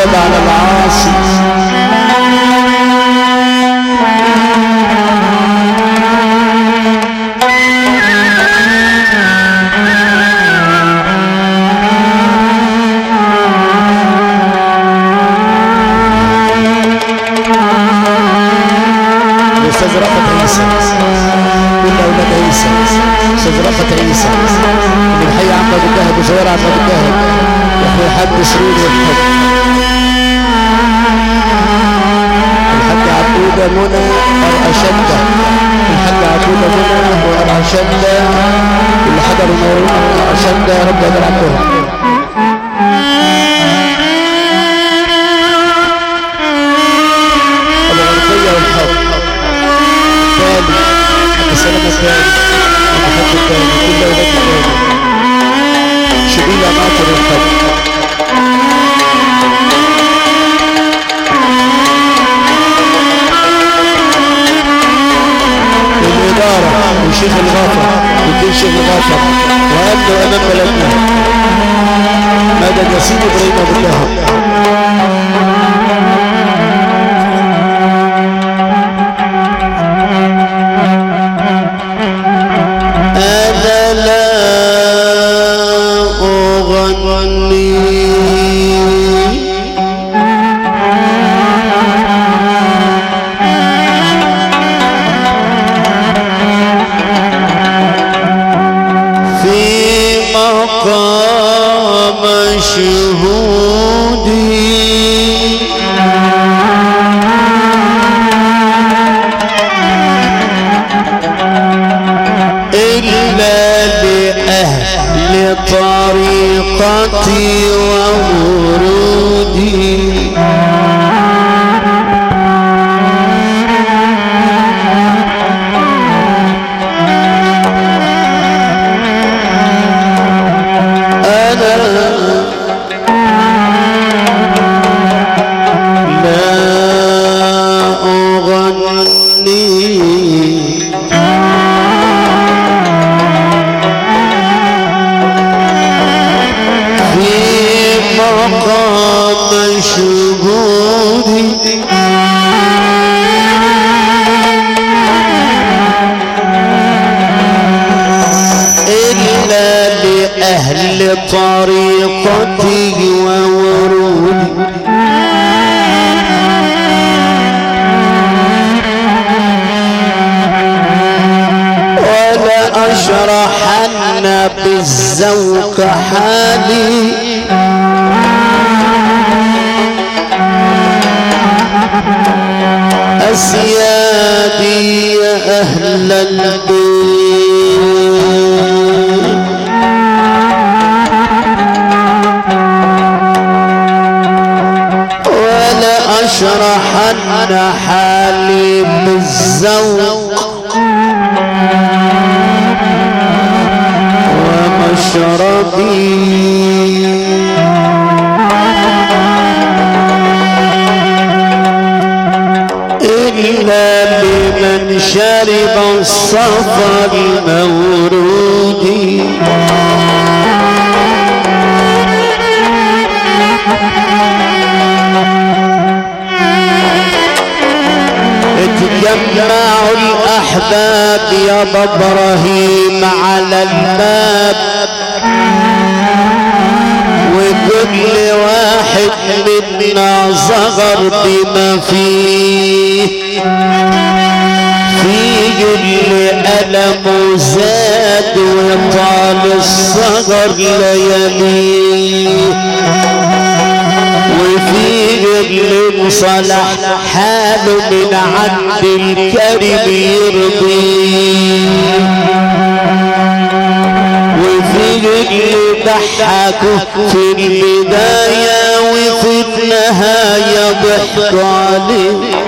الباب على العاصي الاستاذ رفعت عيسى كل اولاد عيسى استاذ رفعت عيسى من الحي عم ابو الدهب وشوارع عم ابو الدهب واخوي الحاج سرور والحب الحاج عبودة منى أرأشدة الحاج عبودة منى وأرأشدة اللي حضروا نورنا أرأشدة يا رب يبارك عندهم أبو غربية والحب تاني حتى سلامة تاني أبو حب تاني كل أولاد تاني شبيلة ناطر الحب الإدارة وشيخ الغافر وكل شيخ الغافر وأمن أمام بلدنا مدى ياسين إبراهيم أبو الدهب أنا لا أغني في مقام شهودي إلا لأهل طريقتي وورودي أنا لا أغني في مقام شهودي إلا لأهل طريقتي وورودي ولا أشرحن بالذوق حالي أسيادي يا أهل البيت ولا أشرحن حالي بالذوق ومشربي إلا لمن شرب الصفا المورود اتجمعوا الأحباب يا أبا إبراهيم على الباب وكل واحد منا صغر بما فيه فيه اللي ألم زاد وطال الصغر لياليه وفيه اللي انصلح حاله من عند الكريم يرضيه وفيه اللي ضحكوا في البداية وفي النهاية ضحك عليه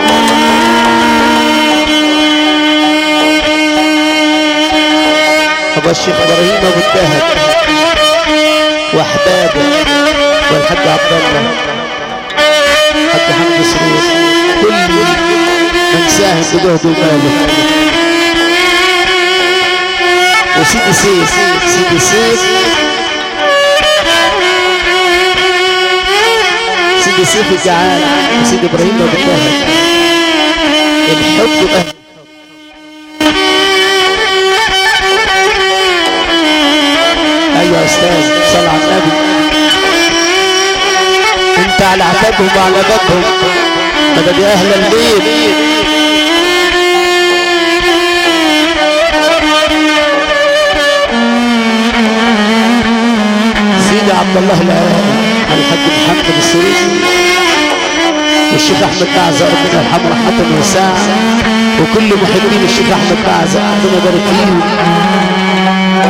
أبو الشيخ إبراهيم أبو الدهب وأحبابه والحاج عبد الله حاج حمد سرور كل من ساهم بجهده وماله وسيدي سيف سيدي سيف سيدي السيف الجعان سيد ابراهيم ابو الدهب الحب اهل ايوه يا استاذ صل على النبي انت على عتابهم وعلى بابهم مدد يا اهل البيت سيدي عبد الله العراقي الحاج محمد السريسي والشيخ احمد بعزة ربنا يرحمه رحمة وساعة وكل محبين الشيخ احمد بعزة ربنا يبارك فيه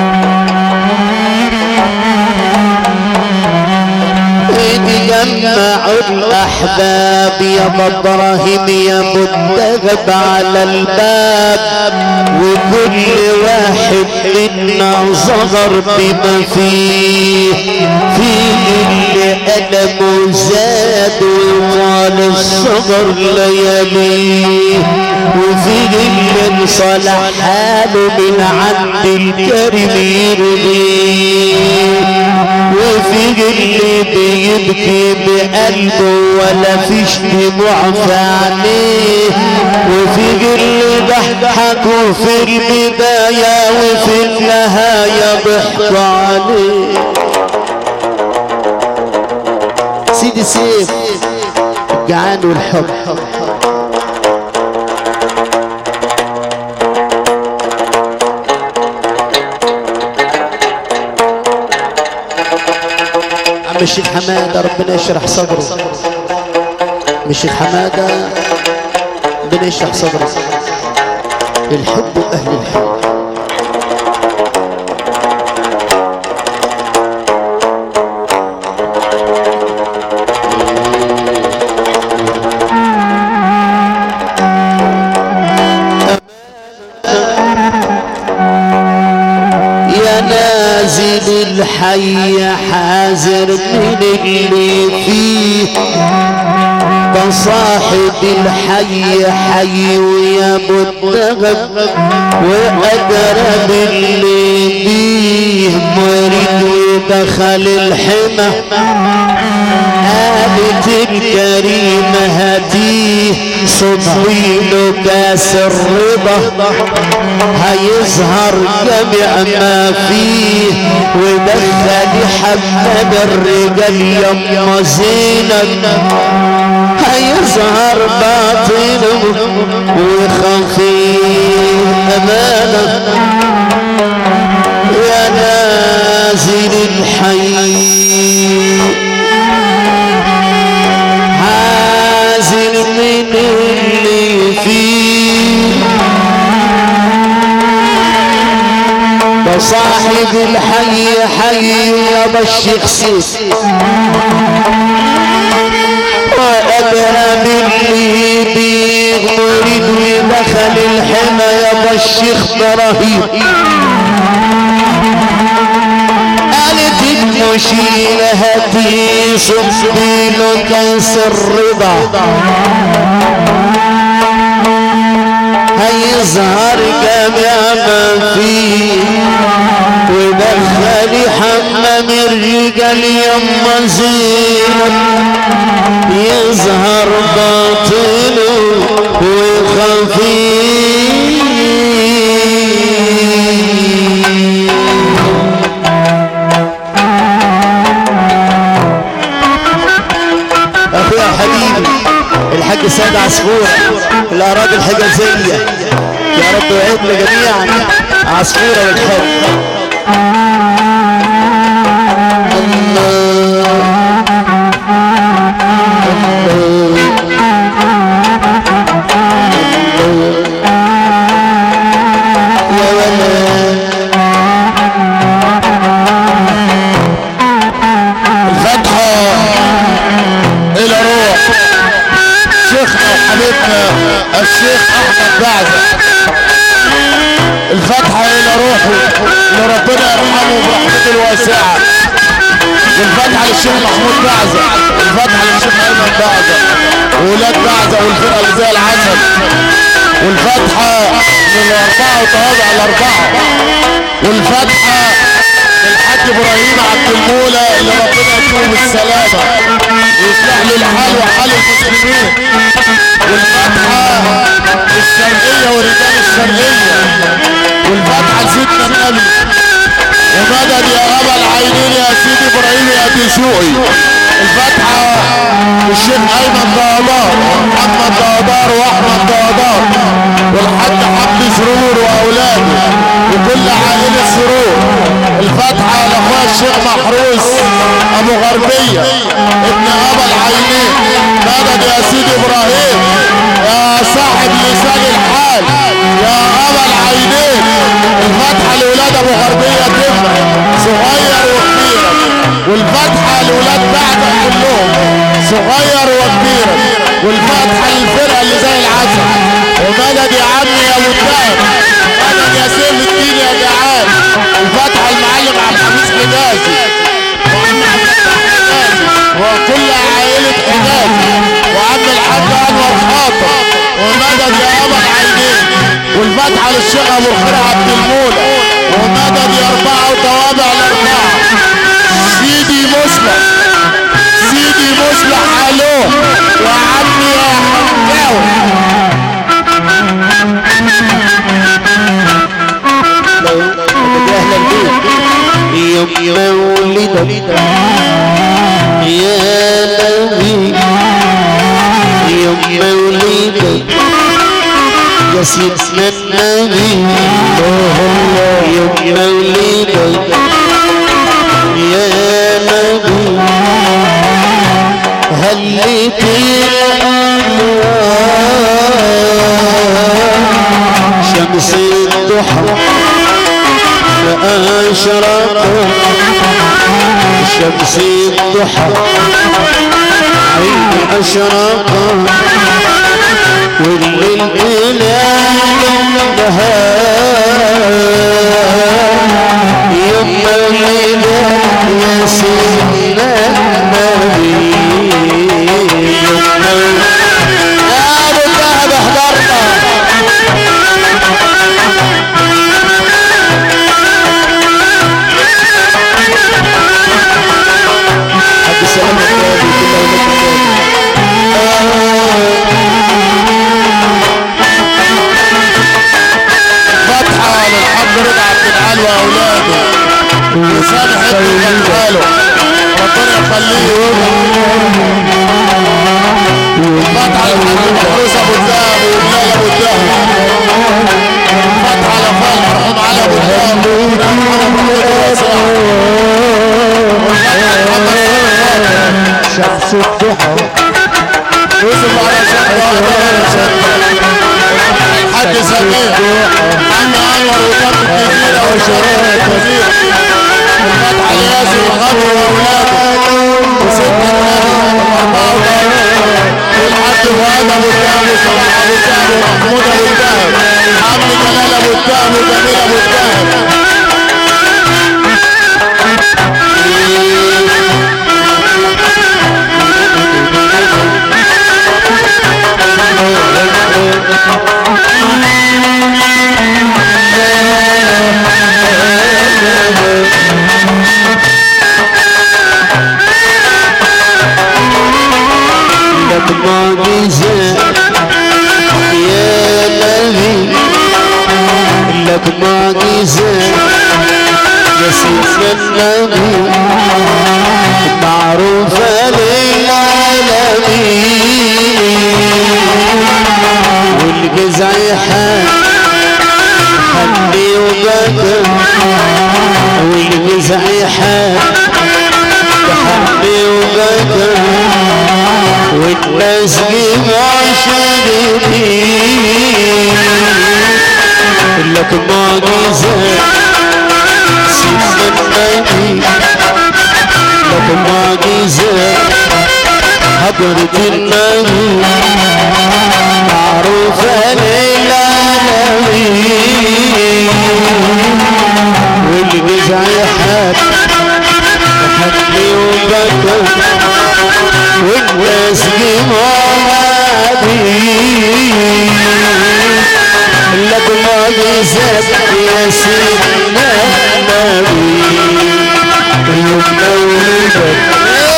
اتجمعوا الاحباب يا ابو ابراهيم يا مدغب على الباب وكل واحد منا صغر بما فيه في اللي ألمه زاد وقال الصغر لياليه وفي اللي انصلح حاله من عند الكريم يرضيه وفي اللي بيبكي بقلبه ولا فيش دموع في عينيه وفي اللي ضحكوا في البداية وفي النهاية ضحكوا عليه سيدي سيف الجعان والحب عم الشيخ حماده ربنا يشرح صدره عم الشيخ حماده ربنا يشرح صدره الحب واهل الحب يا نازل الحي حاذر من اللي فيه ده صاحب الحي حي ويا مدغب وأقرب اللي بيه مريد ودخل الحمى قالت الكريمة هديه صبي له كاس الرضا هيظهر جميع ما فيه ودخل حمام الرجال يما زينب هيظهر باطنه وخفي امانه يا نازل الحي حازن من اللي فيه ده صاحب الحي حي يا الشيخ سيس وأدرى باللي بيه مريد ودخل الحمى يا الشيخ ابراهيم قالت المشيلة هاتي صبي له كاس الرضا هيظهر جميع ما فيه ودخل حمام الرجال يما زينب يظهر باطنه وخفي اخويا حبيبي الحاج سيد عصفور الاراضي الحجازيه يا رب يعيدنا جميعا عصفوره والحب يا ولد الفتحة إلى روح شيخنا وحبيبنا الشيخ أحمد بعزة الفتحة إلى روحه اللي ربنا يرحمه برحمته الواسعة والفتحة للشيخ محمود بعزة الفتحة للشيخ أيمن بعزة وولاد بعزة والفرقة اللي زي العسل والفتحة للأربعة وتواضع الأربعة والفتحة للحاج إبراهيم عبد المولى اللي ربنا يكرمه ويقوم بالسلامة ويصلح له الحال وحال المسلمين والفتحة الشرقية والرجال الشرقية والفتحة لسيدنا النبي ومدد يا ابا العينين يا سيدي ابراهيم يا دشوقي الفتحة الشيخ ايمن دهدار محمد دهدار واحمد دهدار والحاج حمد سرور واولاده وكل عائلة سرور الفتحة لاخويا الشيخ محروس ابو غربية ابن ابا العينين مدد يا سيدي ابراهيم يا صاحب لسان الحال يا ابا العينين الفتحة لولاد ابو غربية تبقى صغير وكبير والفتحة لولاد بعدك كلهم صغير وكبير والفتحة للفرقة اللي زي العسل ومدد يا عمي يا ابو الدهب مدد يا سيف الدين يا جعان الفتحة المعلم عبد الحميد حجازي وعم عبد الفتاح حجازي وكل عائلة حجازي وعم الحاج انور خاطر ومدد يا ابا العينين والفتحة للشيخ ابو الخير عبد المولى ومدد يا اربعة وتوابع الاربعة سيدي مصلح سيدي مصلح الو يا عمي يا حمداوي اهلا بيك يوم مولدك يا نبي يوم مولدك يا سيدنا النبي يوم مولدك يا نبي هلت شمس الضحى أشرق شمس الضحى عين أشرق والليل إلى النهار يوم الليل يا سيدنا النبي يوم الليل يا أبو الذهب احضرنا حق السلام النبي كل اولاد فتحة للحاج رضا عبد العال واولاده وسامح ابنه وخاله ربنا يخليه فتحة للحاج محروس ابو الدهب وبلال ابو الدهب فتحة لفال مرحوم علي ابو الدهب ورحمة محمود الواسع وفتحة محمد سلطان شمس الضحى يوسف على شقة الحاج سمير عم انور وكم الجزيرة وشريف الوزير الفتح الياسر وخضر واولاده وست والحاج فؤاد ابو الدهب وصلاح ابو الدهب ومحمود ابو الدهب عم جلال ابو الدهب وجميل ابو الدهب لك معجزة يا نبي لك معجزة يا سيدنا النبي معروفة للعالمين والجزع حال حبي وبكى والجزع حال حبي وبكى والناس عشرين لك معجزة سيدنا النبي لك معجزة حضرة النبي معروفة للعالمين والجزع حد حبي وبكى والناس جمالي لك معجزات يا سيدنا النبي يوم مولدك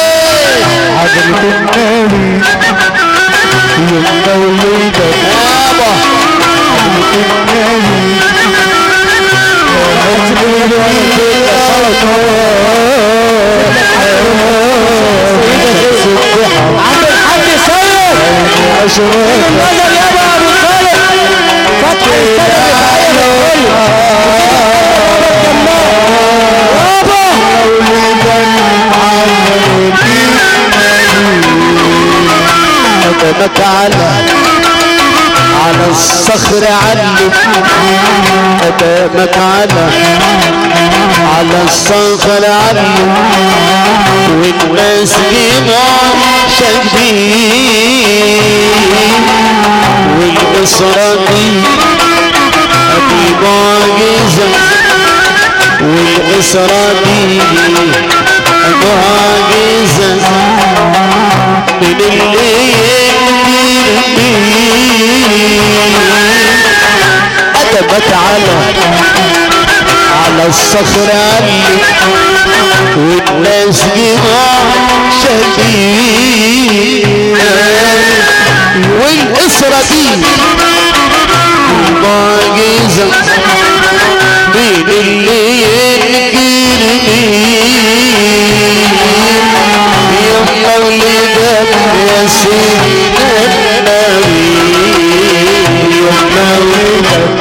قدمك على على الصخر علم قدامك على على الصخر علم والناس جمال شاكبين والأسرة دي أدي معجزة والأسرة دي معجزة من اللي أدبت على على الصخر علي والناس جماع شهيد والأسرة دي معجزة بين اللي ينكر مين يا مولدك يا سيدنا النبي يا مولدك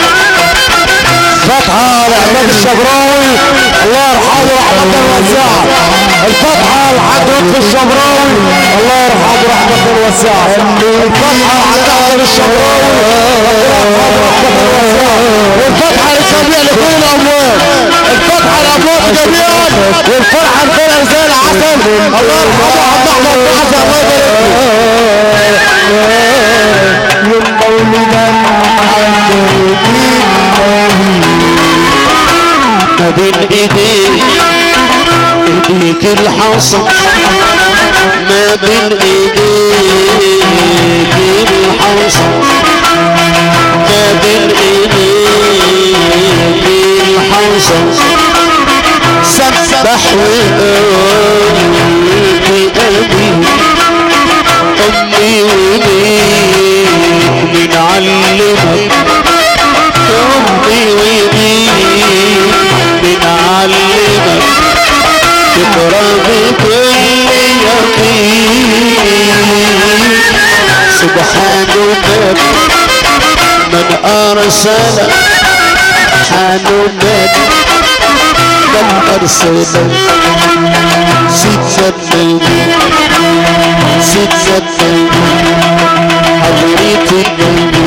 فتحة لعماد الشبراوي الله يرحمه رحمة واسعة الفتحة لحد لطفي الشبراوي الله يرحمه رحمة واسعة الفتحة لحد أحمد الشبراوي الله يرحمه رحمة واسعة والفتحة للجميع لكل الأموال الفتحة للأموال جميعا والفرحة لفرق زي العسل الله يرحمه عم أحمد بحث الله يبارك من قولنا ما بين ايديك ايديك الحصى ما بين ايديك الحصى ما بين ايديك الحصى سبح وقول في قلبي امي وبيك بنعلمك امي وبيك بنعلمك تقرا بكل يقين سبحانك من ارسل حنونك من ارسل سيدنا النبي سيدنا النبي حضريت النبي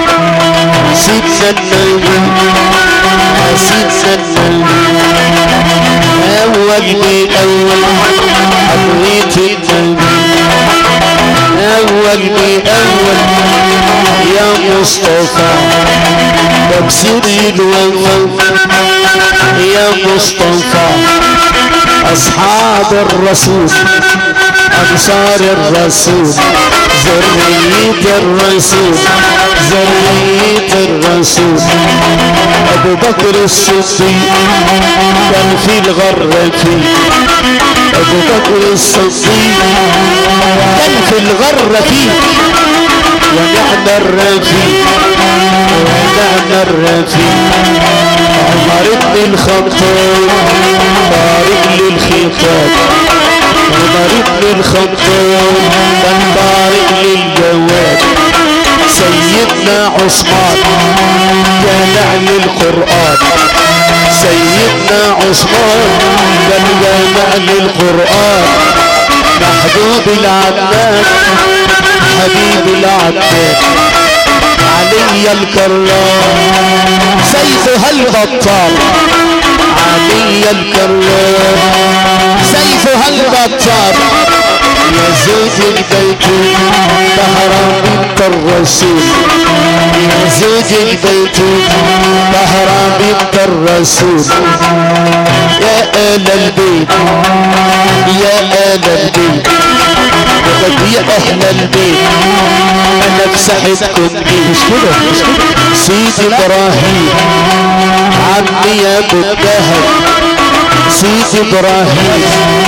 سيدنا النبي سيدنا النبي أول بأول حضريت النبي أول بأول يا مصطفى تكسر الوفا يا مصطفى أصحاب الرسول أنصار الرسول ذرية الرسول ذرية الرسول أبو بكر الصديق كان في الغرة فيه أبو بكر الصديق كان في الغرة فيه ونعم الرفيق ونعم الرفيق عمر بن الخطاب طارق للخطاب عمر بن الخطاب كان طارق للجواب سيدنا عثمان جامع للقرآن سيدنا عثمان كان جامع للقرآن محبوب العباد حبيب العباد علي الكرام سيفها البطال علي الكرام سيفها البطال يا زوج البيت طهرا بنت الرسول يا زوج البيت طهرا بنت الرسول يا آل البيت يا آل البيت وقد يا أهل البيت أنا بسحبكم مش كده مش كده سيد إبراهيم عمي يا أبو الدهب سيد إبراهيم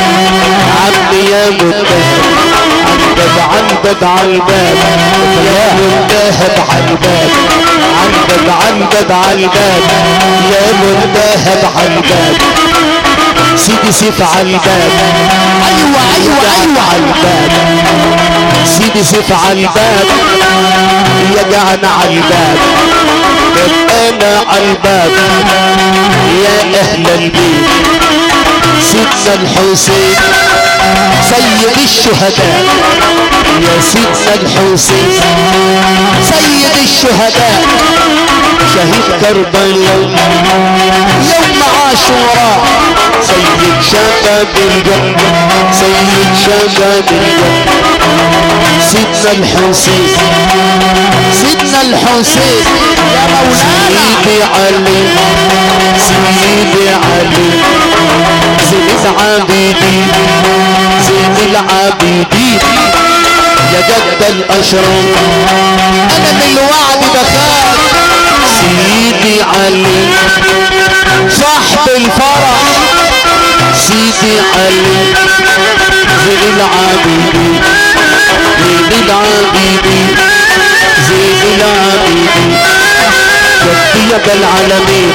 عمي يا أبو الدهب عندك عندك عالباب يا أبو الدهب عالباب عندك عندك عالباب يا أبو الدهب عالباب سيدي سيف عالباب ايوه ايوه ايوه عالباب سيدي سيف عالباب يا جعنا عالباب انا عالباب يا اهل البيت سيدنا الحسين سيد الشهداء يا سيدنا الحسين سيد الشهداء شهيد كربلاء يوم عاشوراء سيد شباب الجنة سيد شباب الجنة سيدنا الحسين سيدنا الحسين يا مولانا سيدي علي سيدي علي زين العابدين زين العابدين يا جد الاشرار انا من الوعد بخاف سيدي علي صاحب الفرح سيدي علي زين العابدين زين العابدين زين العابدين جدي يا العالمين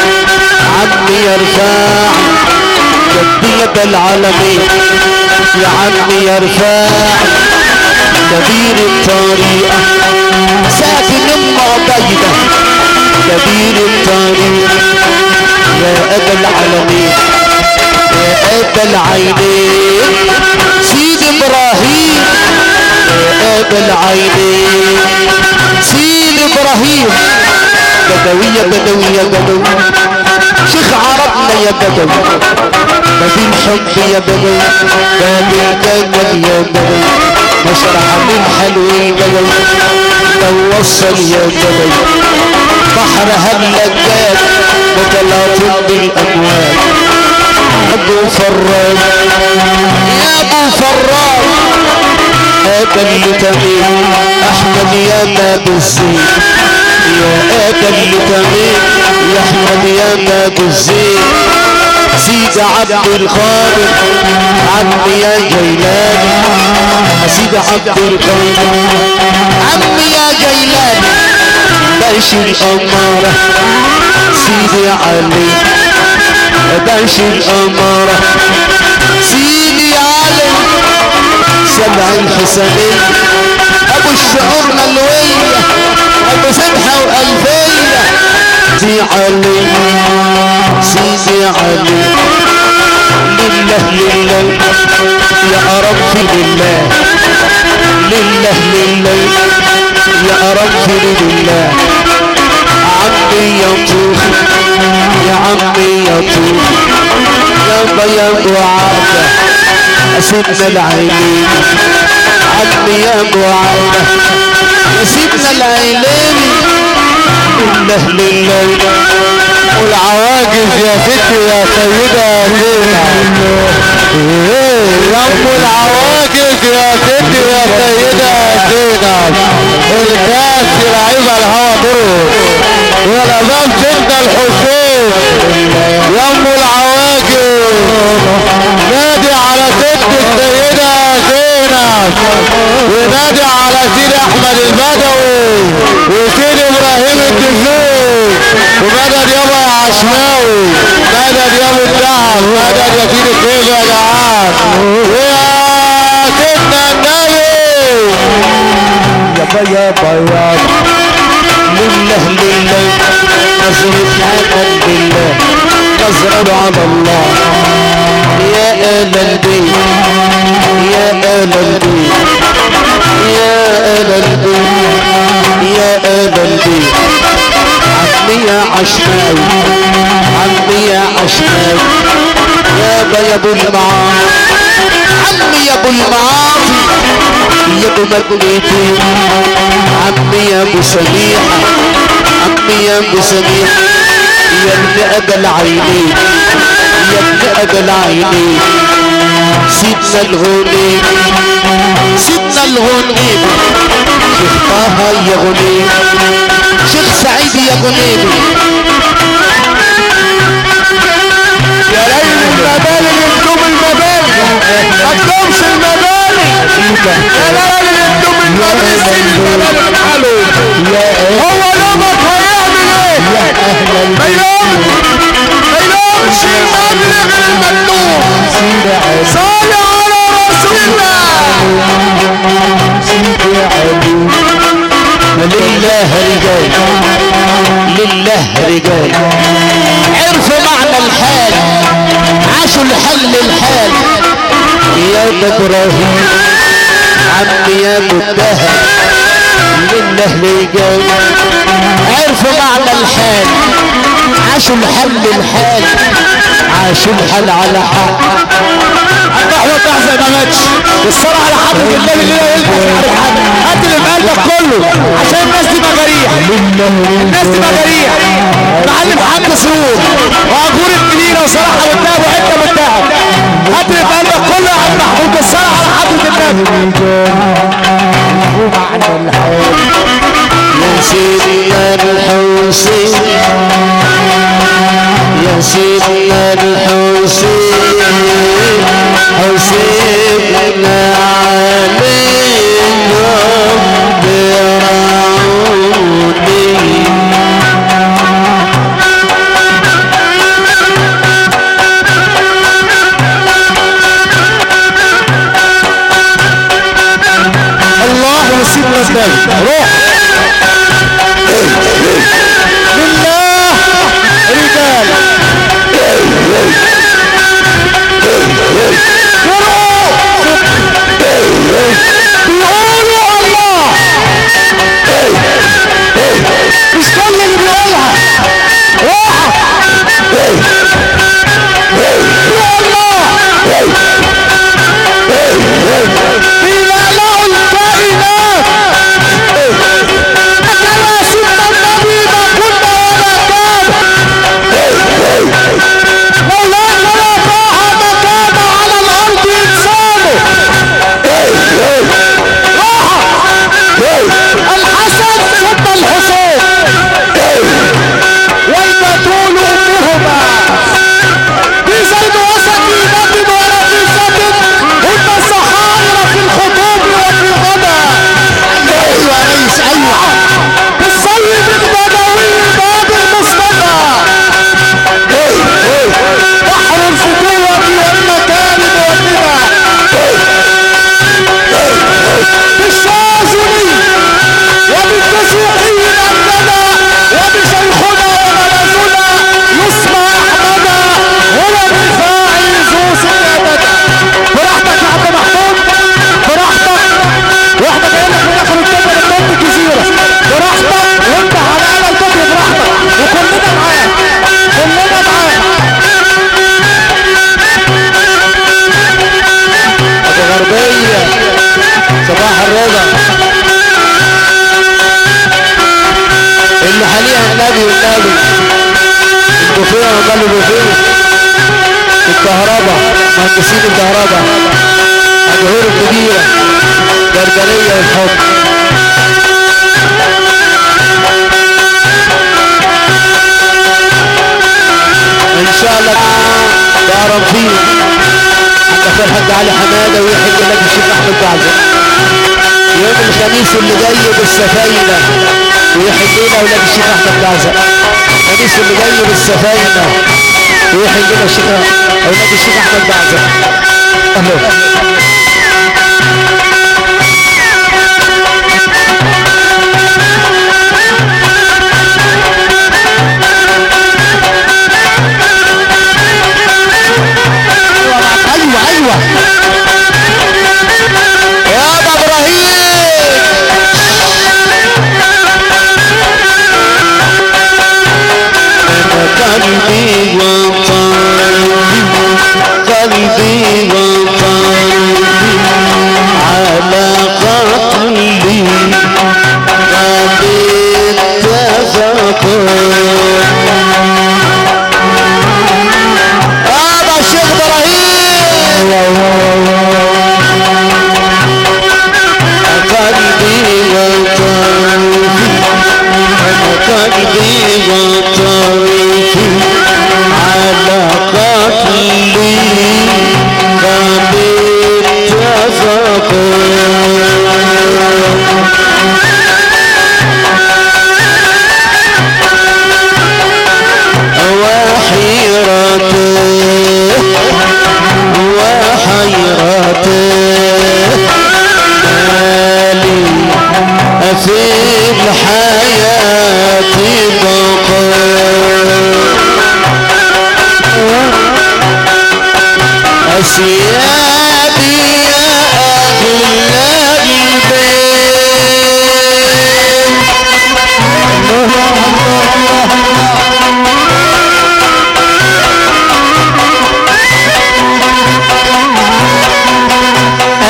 عمي يا رفاع جدي يا العالمين يا عمي يا رفاع كبير الطريقة ساكن المعبيدة كبير الطريقة يا أبا العالمين يا أبا العينين سيد إبراهيم يا أبا العينين سيد إبراهيم بدوية بدوية بدوي شيخ عربنا يا بدوي باب الحب يا بدوي باب الجمال يا بدوي مشرع من حلو البدوي لو وصل يا بدوي بحر هلجات متلاطم بالاموال ابو فراج يا ابو فراج هذا اللي تميل احمد يا ناب الزين يا ابا اللي تميل يا احمد يا ناب الزين سيد عبد القادر عمي يا جيلاني سيد عبد القادر عمي يا جيلاني باشر الأمارة سيدي علي باشر الأمارة سيدي علي سبع الحسنين أبو الشعور ملوية أبو سبحة وألفية سيدي علي سيدي علي لله لله يا رب لله لله لله يا رب لله عمي يا طوخ يا عمي يا طوخ يا بياض وعادة سيدنا العينين عمي يا ابو عادة يا سيدنا العينين لله لله والعواجز يا ستي يا سيدة زينة يا ام العواجز يا ستي يا سيدة زينب الكاس لعيب الهوا دور ولا باب سيدنا الحسين يا ام العواجز نادي على ست السيدة زينب ونادي على سيد احمد البدوي وسيد ابراهيم الدفوق ومدد يابا يا عشماوي مدد يابا الدهب مدد يا سيدي كيف يا جعان ويا سيدنا النبي يابا يابا يابا لله لله نظرة عمل بالله نظرة على الله يا آل البيت يا آل البيت يا آل البيت يا آل البيت عمي يا عشماوي عمي يا عشماوي يا يا ابو المعاصي عمي يا ابو المعاصي يا ابو مدنيتي عمي يا ابو سميحة عمي يا ابو سميحة يا ابن ابا العينين يا ابن ابا العينين سيدنا الغني سيدنا الغني شيخ طه يا غني شيخ سعيد يا غني يا ليل المبالغ انتم المبالغ ما تقومش المبالغ يا ليل انتم المبالغ المبالغ الحلو هو نمط هيعمل ايه ما يقومش ما يقومش المبلغ الممنوع صلي على رسول الله لله رجال لله رجال عرفوا معنى الحال عاشوا الحل الحال يا ابراهيم عمي يا ابو الدهب لله ليجاي عرفوا معنى الحال عاشوا الحل الحال عاشوا الحل على حق احمد احسن ما ماتش بالصلاة على حضرة النبي اللي لا يلبس عارف حد هات اللي في قلبك كله عشان الناس تبقى جريح الناس تبقى جريح معلم حمد سرور وعجور الكبيرة وصلاح ابو الدهب وحته ابو الدهب هات اللي في قلبك كله يا عم محمود بالصلاة على حضرة النبي ومعنى الحال يا سيدنا الحسين يا سيدنا الحسين حسيبنا عليكم برعوني الله وسيدنا النبي روح لله رجال بيقولوا الله مش كل اللي بيقولها روح بيلاقوا الكائنات كما سيدنا النبي ما كنا ولا كان مولانا لا طاعة مكان على الأرض إنسانه راحة الحسن ثم الحسين والبتول أمهما في زيد وسكينة ورقيقة هن الصحائر في الخطوب وفي الغدا ايوه يا ريس ايوه بالصيد البدوي باب المصطفى بحر الفتوة والمكارم والندى بالشاذلي وبالتسويقي عندنا وبشيخنا وملازنا يسمى احمدا هو بالفاعل ذو سيادته براحتك يا عبد محمود براحتك واحنا جايين لك من اخر الجبل النوم الجزيره براحتك وانت على اعلى البدر براحتك وكلنا معاك كلنا معاك ابو غربية صباح الرضا اللي حاليا النبي والنبي البوفيه وقال البوفيه الكهرباء مهندسين الكهرباء الجهور الكبيرة جردلية والحب ان شاء الله ده رمضان عند اخويا الحاج علي حماده ويحج لك الشيخ احمد بعزه يوم الخميس اللي جاي بالسفاينه ويحج لنا اولاد الشيخ احمد بعزه الخميس اللي جاي بالسفاينه ويحج لنا الشيخ اولاد الشيخ احمد بعزه اهو ايوه ايوه يا ابو ابراهيم قلبي وطن قلبي وطن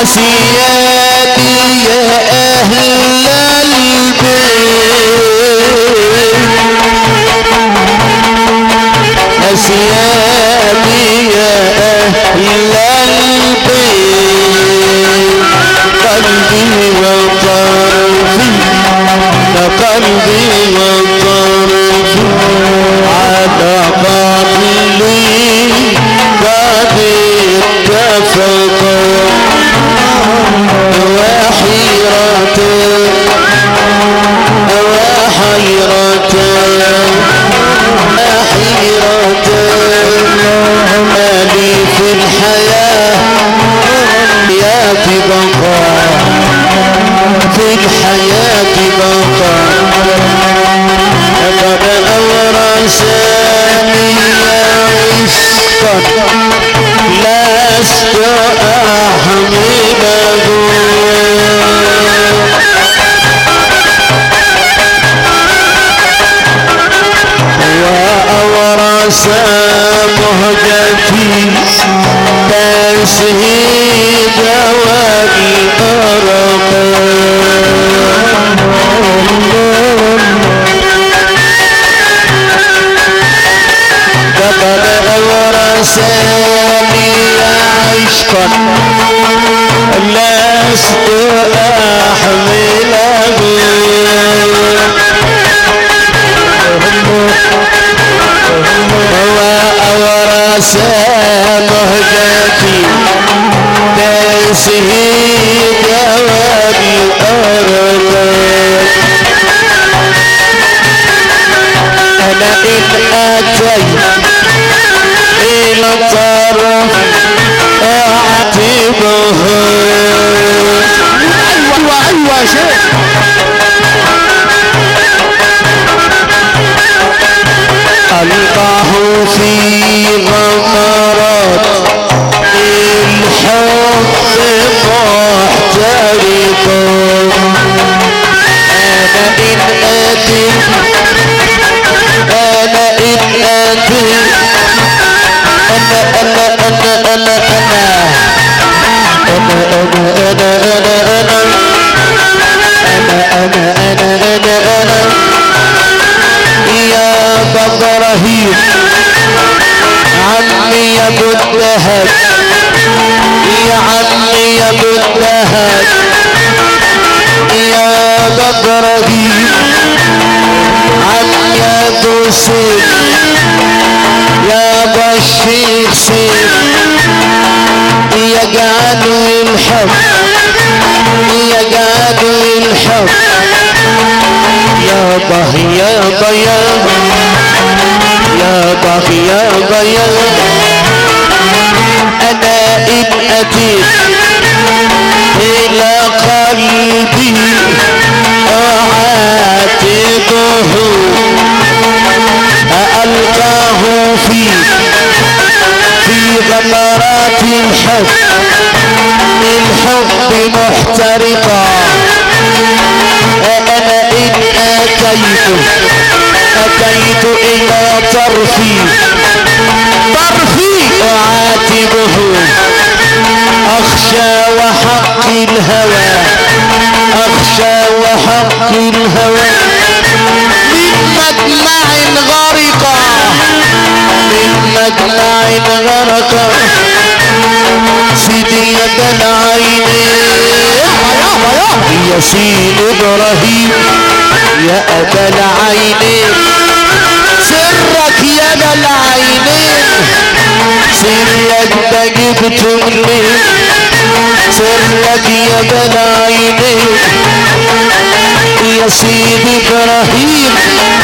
أسيادي يا أهل البيت أسيادي يا أهل البيت قلبي وطرفي قلبي وطرفي على قبلي قد اتفقا وحيرة وحيرة حيرة مالي في الحياة يا بقى في الحياة بقى قد أورثني عشقا لست أحمله وأورث مهجتي تسهيد لقد أورثني عشقا لست أحمله وأورث مهجتي تسهيد والأرض أنا إن أتيت إلى الطرف أعتبه أيوة أيوة شيخ ألقاه في غمرات الحب محترق أنا إن أتي أنا إن أتي أنا أنا أنا أنا أنا أنا أنا أنا أنا أنا أنا أنا أنا أنا يا ابراهيم عمي يا ابو الدهب يا عمي يا ابو الدهب يا ابراهيم عمي يا ابو سيف يا ابو الشيخ سيف يا قالوا الحب يا قالوا الحب يا به يا بيا يا به يا بيا انا ان اتيت الى قلبي اعاتبه القاه في في غمرات الحب الحب محترقا أنا إن أتيت أتيت إلى طرفي طرفي أعاتبه أخشى وحق الهوى أخشى وحق الهوى من مجمع غرقا من مجمع غرقا سيدي يد العينين يا سيد ابراهيم يا ابا العينين سرك يا ابا العينين سرك ده جبته منين سرك يا ابا العينين يا سيد ابراهيم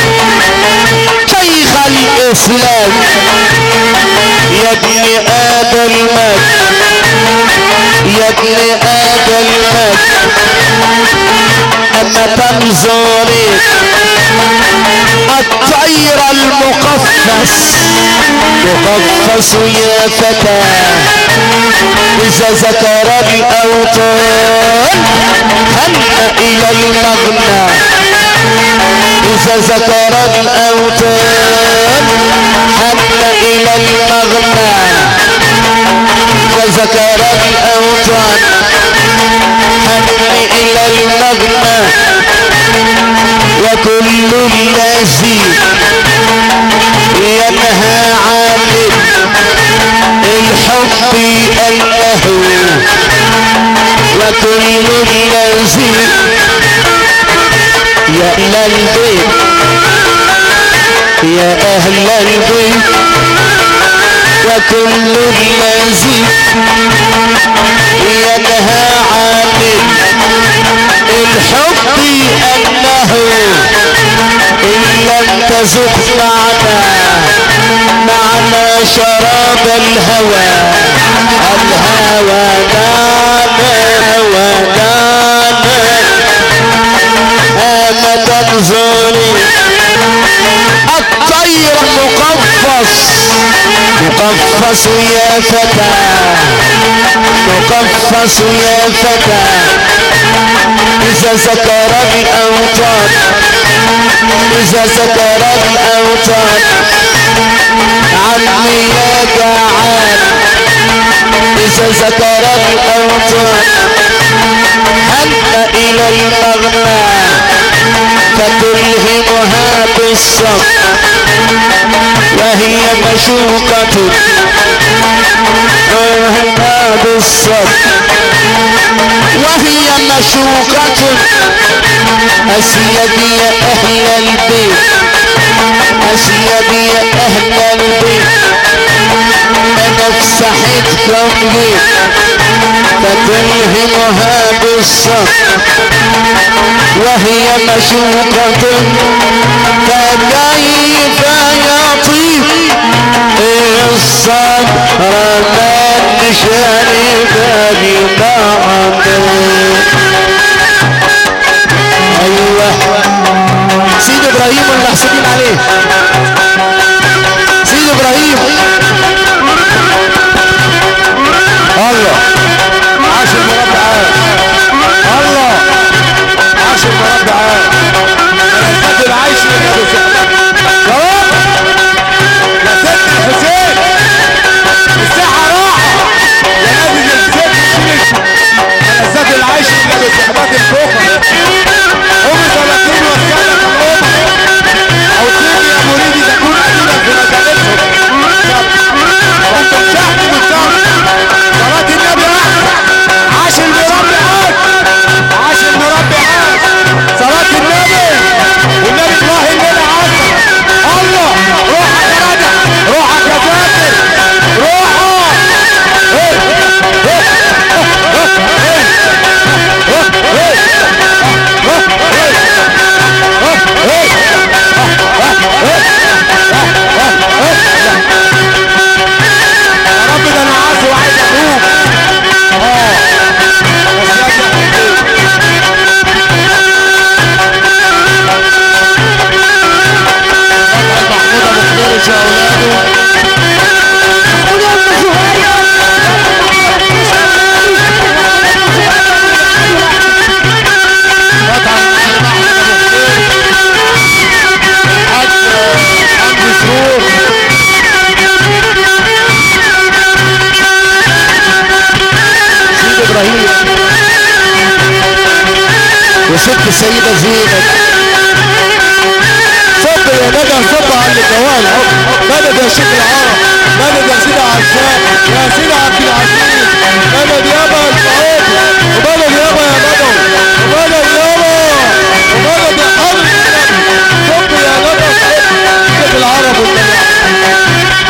شيخ الاسلام يا ابن ابا المجد يا ابن ابا المجد اما تنظري الطير المقفص مقفص يا فتى اذا ذكر الاوطان هل الى المغنى اذا ذكر الاوطان هل الى المغنى ذكر الأوطان هني إلى المغنى وكل الذي ينهى عن الحب اللهو وكل الذي يا أهل البيت يا أهل البيت وكل الذي ينهى عن الحب أنه إن لم تزق معنا معنا شراب الهوى الهوى دانا ودانا أما تنظري الطير مقفص مقفص يا فتى مقفص يا فتى إذا سكر الأوطان إذا سكر الأوطان عمي يا جعان إذا سكر الأوطان هل إلى المغنى فتلهمها بالصبر وهي مشوقة تلهمها بالصبر وهي مشوقة أسيدي يا أهل البيت أسيدي يا أهل البيت أنا فسحت جنبي فتلهمها بالصبر وهي مشوقة فكيف يطيب الصبر من شرب بمعنى ايوه سيد ابراهيم المحسوبين عليه سيد ابراهيم الله عاشر مربع عاد الله عاشر مربع عاد ملكات العيش من ابو سعد يا ست الحسين الساحه راحه يا نادي الست الشريك ملذات العيش من ابو سعدات الكوفه هم 30 وسالك الامه اوصيني يا مريدي تكون قليلا في مجالسهم وانت مشاهد مستوى صلاة النبي احمد عاش المربي عاد عاش المربي عاد صلاة النبي والنبي ابراهيم بن عاصم الله روحك يا رجع روحك يا فاكر روحه إيه، إيه، إيه، إيه، إيه، إيه، إيه، يا رب ده انا عارف وعايز اخوك اه وصيات يا حبيبي محمود ابو خير يا اولاده مطعم محمود ابو خير حاج حمدي سرور سيد ابراهيم وست السيدة زينب صب يا ندى صب على الجوال مدد يا شيخ العرب مدد يا سيدي عشاق يا سيدي عبد العزيز مدد يابا الفؤاد ومدد يابا يا بدو ومدد يابا ومدد يا حبيبي صب يا ندى شيخ العرب والنبي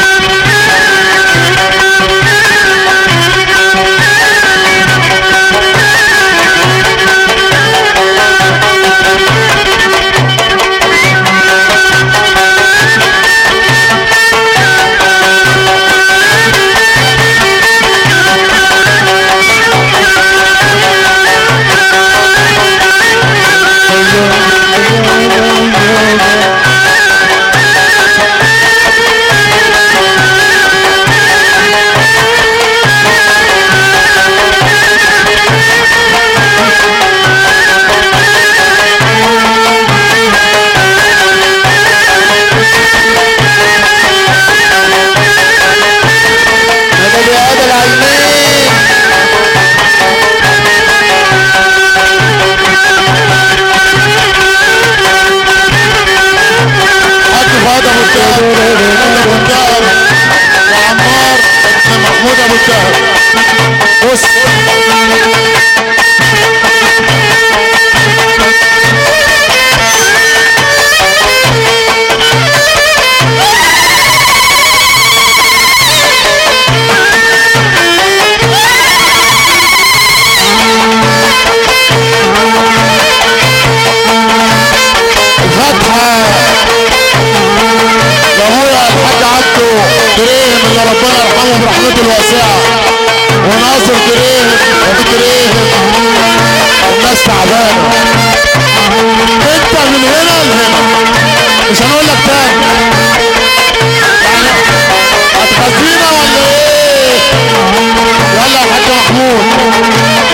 مش هنقول لك تاني يعني هتخزينا ولا ايه يلا يا حاج محمود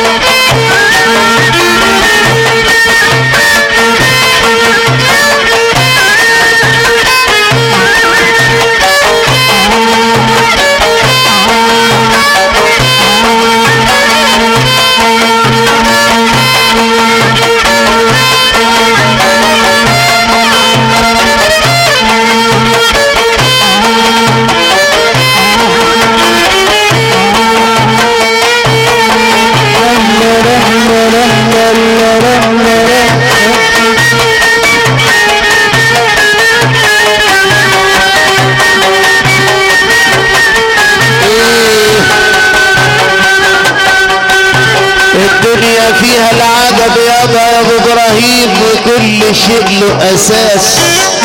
الدنيا فيها العجب يابا يا ابو ابراهيم وكل شيء له اساس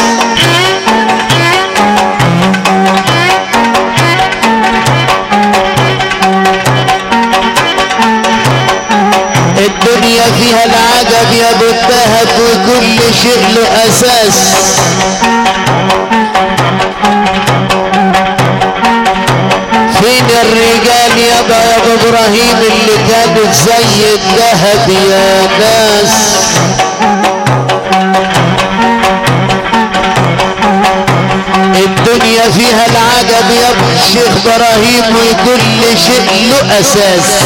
الدنيا فيها العجب يا ابو الدهب وكل شيء له اساس فين الرجال يابا يا ابو ابراهيم اللي كانت زي الذهب يا ناس الدنيا فيها العجب يا ابو الشيخ ابراهيم وكل شيء له اساس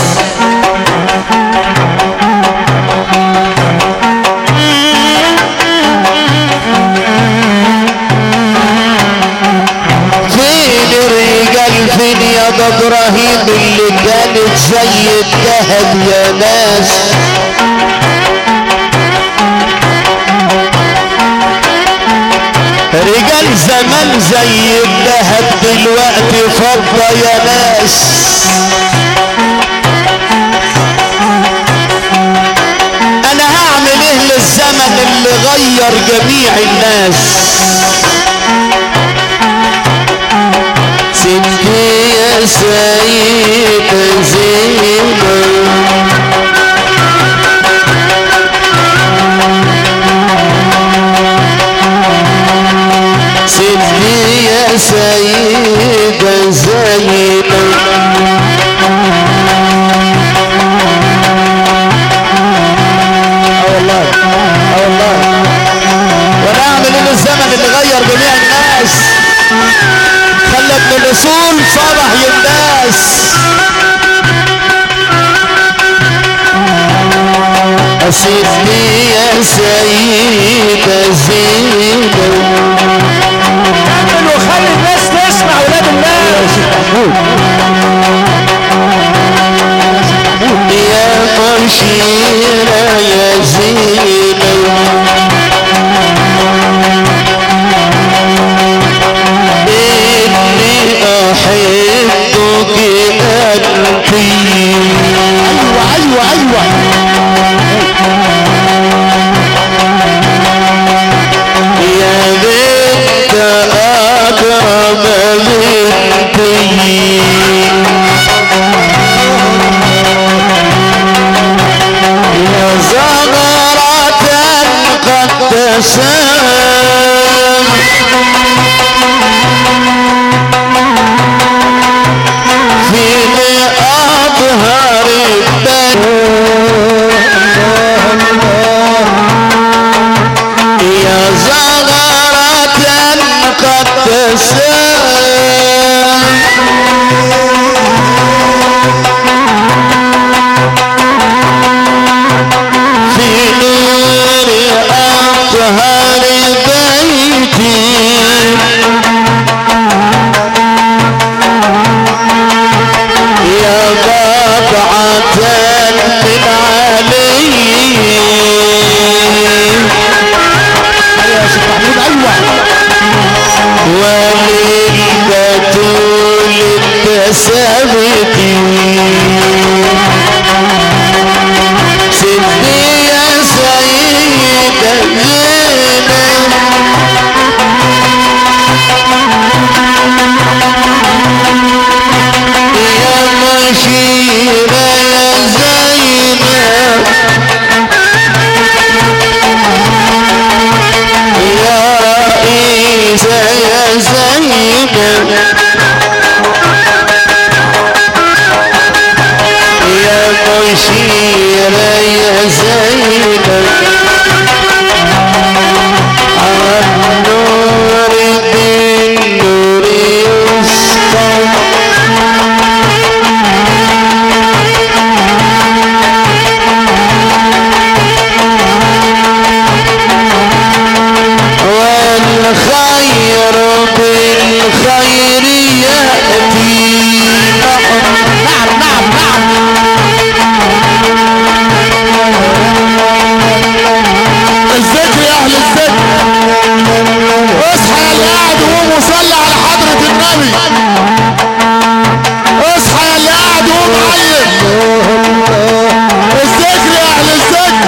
فين الرجال فين يا ابو ابراهيم اللي كانت زي الذهب يا ناس رجال زمان زي الذهب دلوقتي فضة يا ناس انا هعمل ايه للزمن اللي غير جميع الناس سيدي يا سيد زينب سيدي يا سيد زينب اه والله اه والله وانا اعمل ايه الزمن اللي غير جميع الناس خلى ابن الاصول فرح للناس سيدي يا سيد زينب كمل وخلي الناس تسمع ولاد الله يا مشيرة يا زينب إني أحبك أنت ايوه ايوه ايوه يا بنت أكرم بنتي يا زغرة قد تسام في أظهر الدنيا يا زغرة قد تسام في نور أطهر مشيرة يا زينب النور بالنور يسطر والخير بالخير يأتي نعم نعم نعم الذكر يا اهل الذكر اصحى يا اللي قاعد وقوم وصلي على حضرة النبي اصحى يا اللي قاعد وقوم عيد الذكر يا اهل الذكر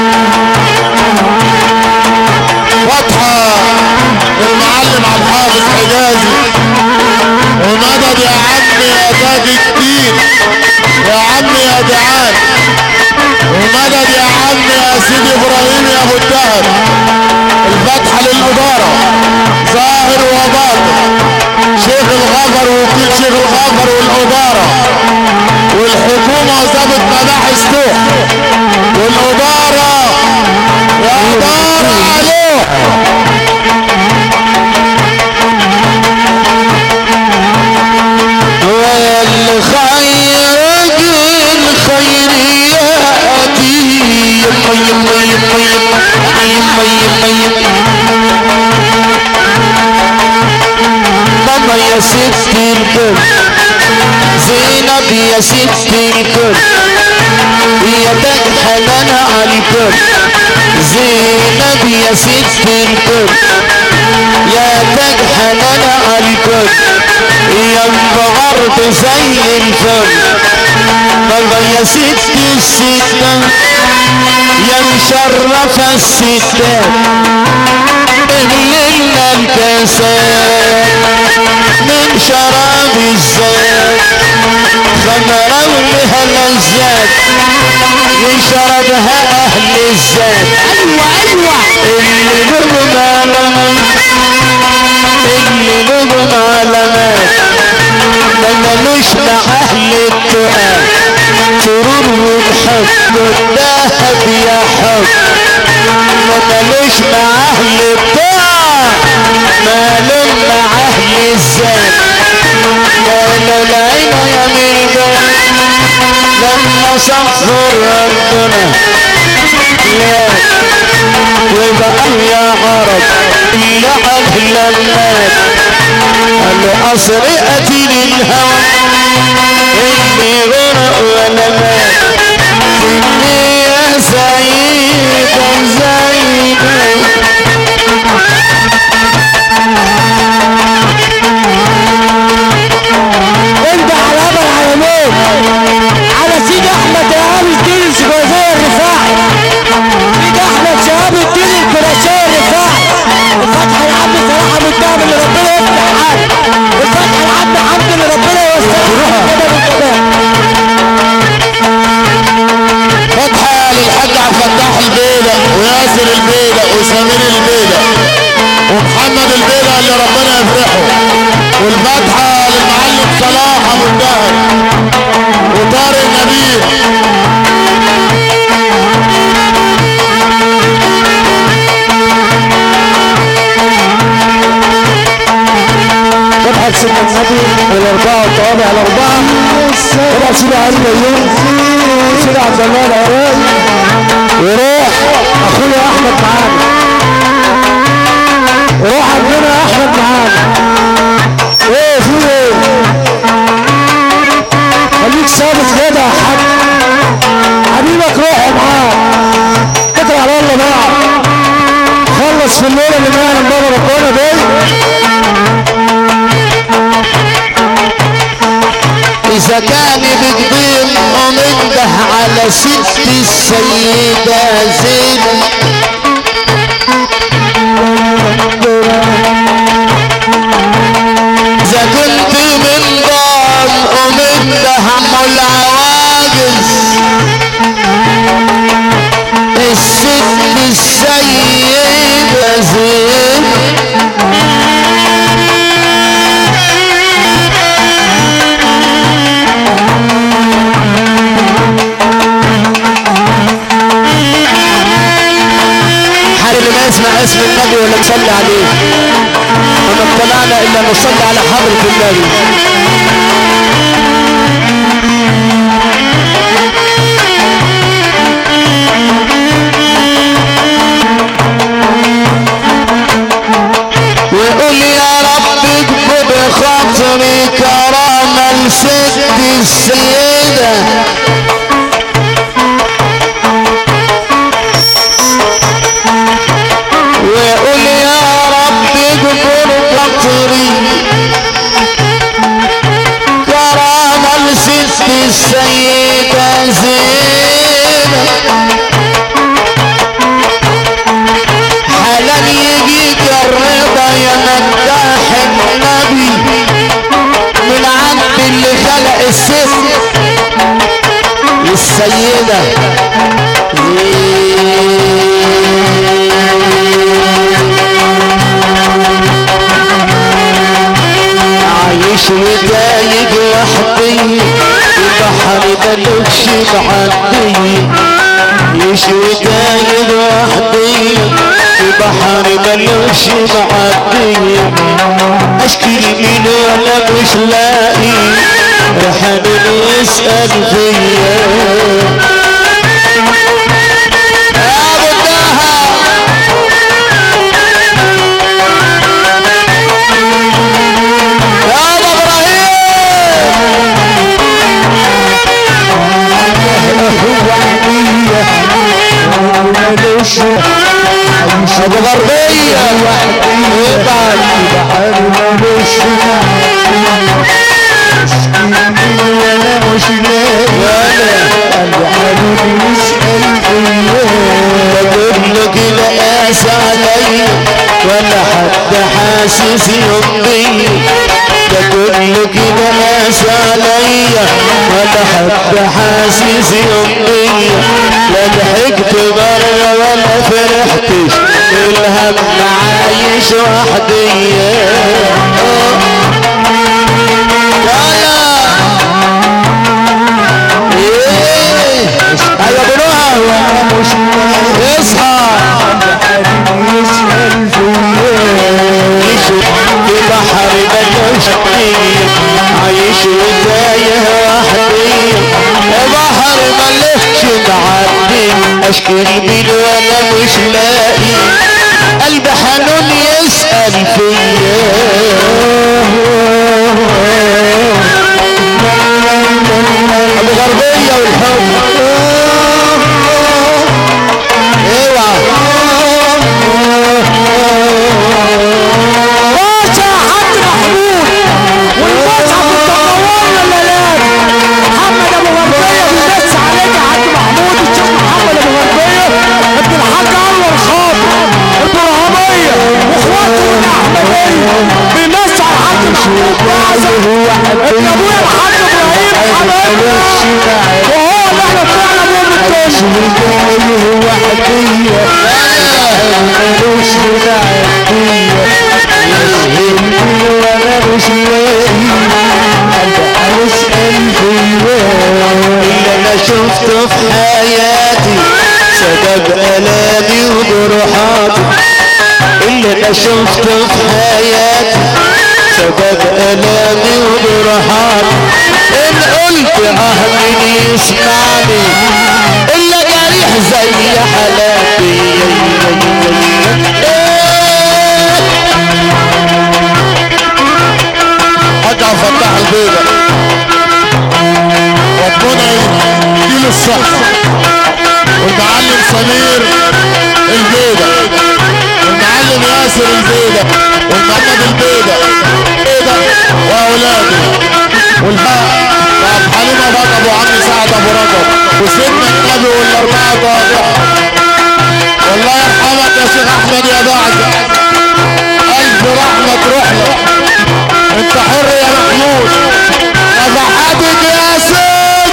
واضحة المعلم عبد الحافظ حجازي ومدد يا عم يا تاج الدين يا عم يا دعان ومدد يا عم يا سيدي ابراهيم يا ابو الدهب الفتحة للإدارة ظاهر وباطن شيخ الغفر ووكيل شيخ الغفر والإدارة والحكومة وظابط مباحث توح والإدارة يا إدارة عليه والخير بالخير يأتي يما يما يما يما يما يما ماما يا ست الكل زينب يا ست الكل يا تاج حنان على الكل زينب يا ست الكل يا تاج حنان على الكل يا النهارده زي الفل بابا يا ست الستة يا مشرفة الستات الليلة الكاسات من شراب الزيت خمرة ولها لذات يشربها أهل الزاد أيوة أيوة اللي لهم علامات اللي لهم علامات ما ملوش مع أهل التقال سرور والحب والذهب يا حب ما ملوش مع أهل التقال مالهم مع أهل الزاد ماله العين يا ميدان لما صفر ربنا لا وبقى يا عرب يا أهل المات القصر قتيل الهوى اللي غرق ولا مات إني يا سيدة زينب انت على ابو العالمين على سيد احمد شهاب الدين الشبازية الرفاعي سيد احمد شهاب الدين الكراسية الرفاعي الفتح العبد صلاح ابو الدهب اللي ربنا يفتح حاله الفتح العبد حمد اللي ربنا يوسعها كده بالكلام فتحة للحاج عبد الفتاح البيلة وياسر البيلة وسمير البيلة ومحمد البيلة اللي ربنا يفرحه والفتحة للمعلم صلاح ابو الدهب وطارق نبيل فتحة سيدنا النبي والاربعة والطوابع الاربعة طبعا سيدي علي ايوب سيدي عبد الله العراقي وروح اخويا احمد معانا روح عندنا احمد معانا ايه في ايه خليك ثابت كده يا حاج حبيبك روحوا معاك اتكل على الله بقى خلص في الليله اللي ما يعلم بابا ربنا دي إذا كان بتضيم ومنده على ست السيدة زينب إذا كنت من ضام ومنده عم العواجز الست السيدة زينب باسم النبي ولا نصلي عليه وما اطلعنا الا نصلي على حضرة النبي وقول يا رب اكتب بخاطري كرامة لست السيدة وقول يا رب اكبر خاطري كرامة لست السيدة زينب حلال يجيك الرضا يا مداح النبي من عند اللي خلق الست السيدة عايش وتايج وحدي البحر ملوكش معدي يشوي تايد وحدي البحر ملوش معدي اشكي مين ولا مش لاقي رحمن يسأل فيا يا ابو الدهب يا ابو ابراهيم ابو غربية يبعد لك القاس علي ولا حد حاسس يوم بي ده كلك القاس علي ولا حد حاسس يوم بي لا ضحكت مرة ولا فرحتش الهم عايش وحدي ايه ايوه بنوها اصحى يشوف في بحر ملوش حقيق عايش وتايه وحدي بحر ملوش معدي اشكي مين وانا مش لاقي قلب حنون يسأل فيا ابو غربية والحب اوعى باشا حاج محمود والمصحف التطورنا الليلات محمد ابو غربيه بيبص عليك يا حاج محمود الشيخ محمد ابو غربيه ابن الحاج انور خاطر البرهاميه واخواته الاحمديه بيمسوا على الحاج محمود بعزه ابن ابويا الحاج ابراهيم حبيبنا وهو اللي احنا طلعنا بيه من الدنيا اللي انا شفته في حياتي سبب الامي وجروحاتي اللي انا شفته في حياتي سبب الامي وجروحاتي ان قلت اه مين يسمعني الا جريح زي حالاتي حاج عبد الفتاح البيضة ربنا يديله الصحة والمعلم سمير البيضة والمعلم ياسر البيضة والمحمد البيضة البيضة واولاده والباء وابو حليمة بقى ابو عم سعد ابو رجب وسيدنا النبي والاربعة ضابع والله يرحمك يا شيخ احمد يا بعد الف رحمة تروح لك انت حر يا محمود نفحاتك يا سيد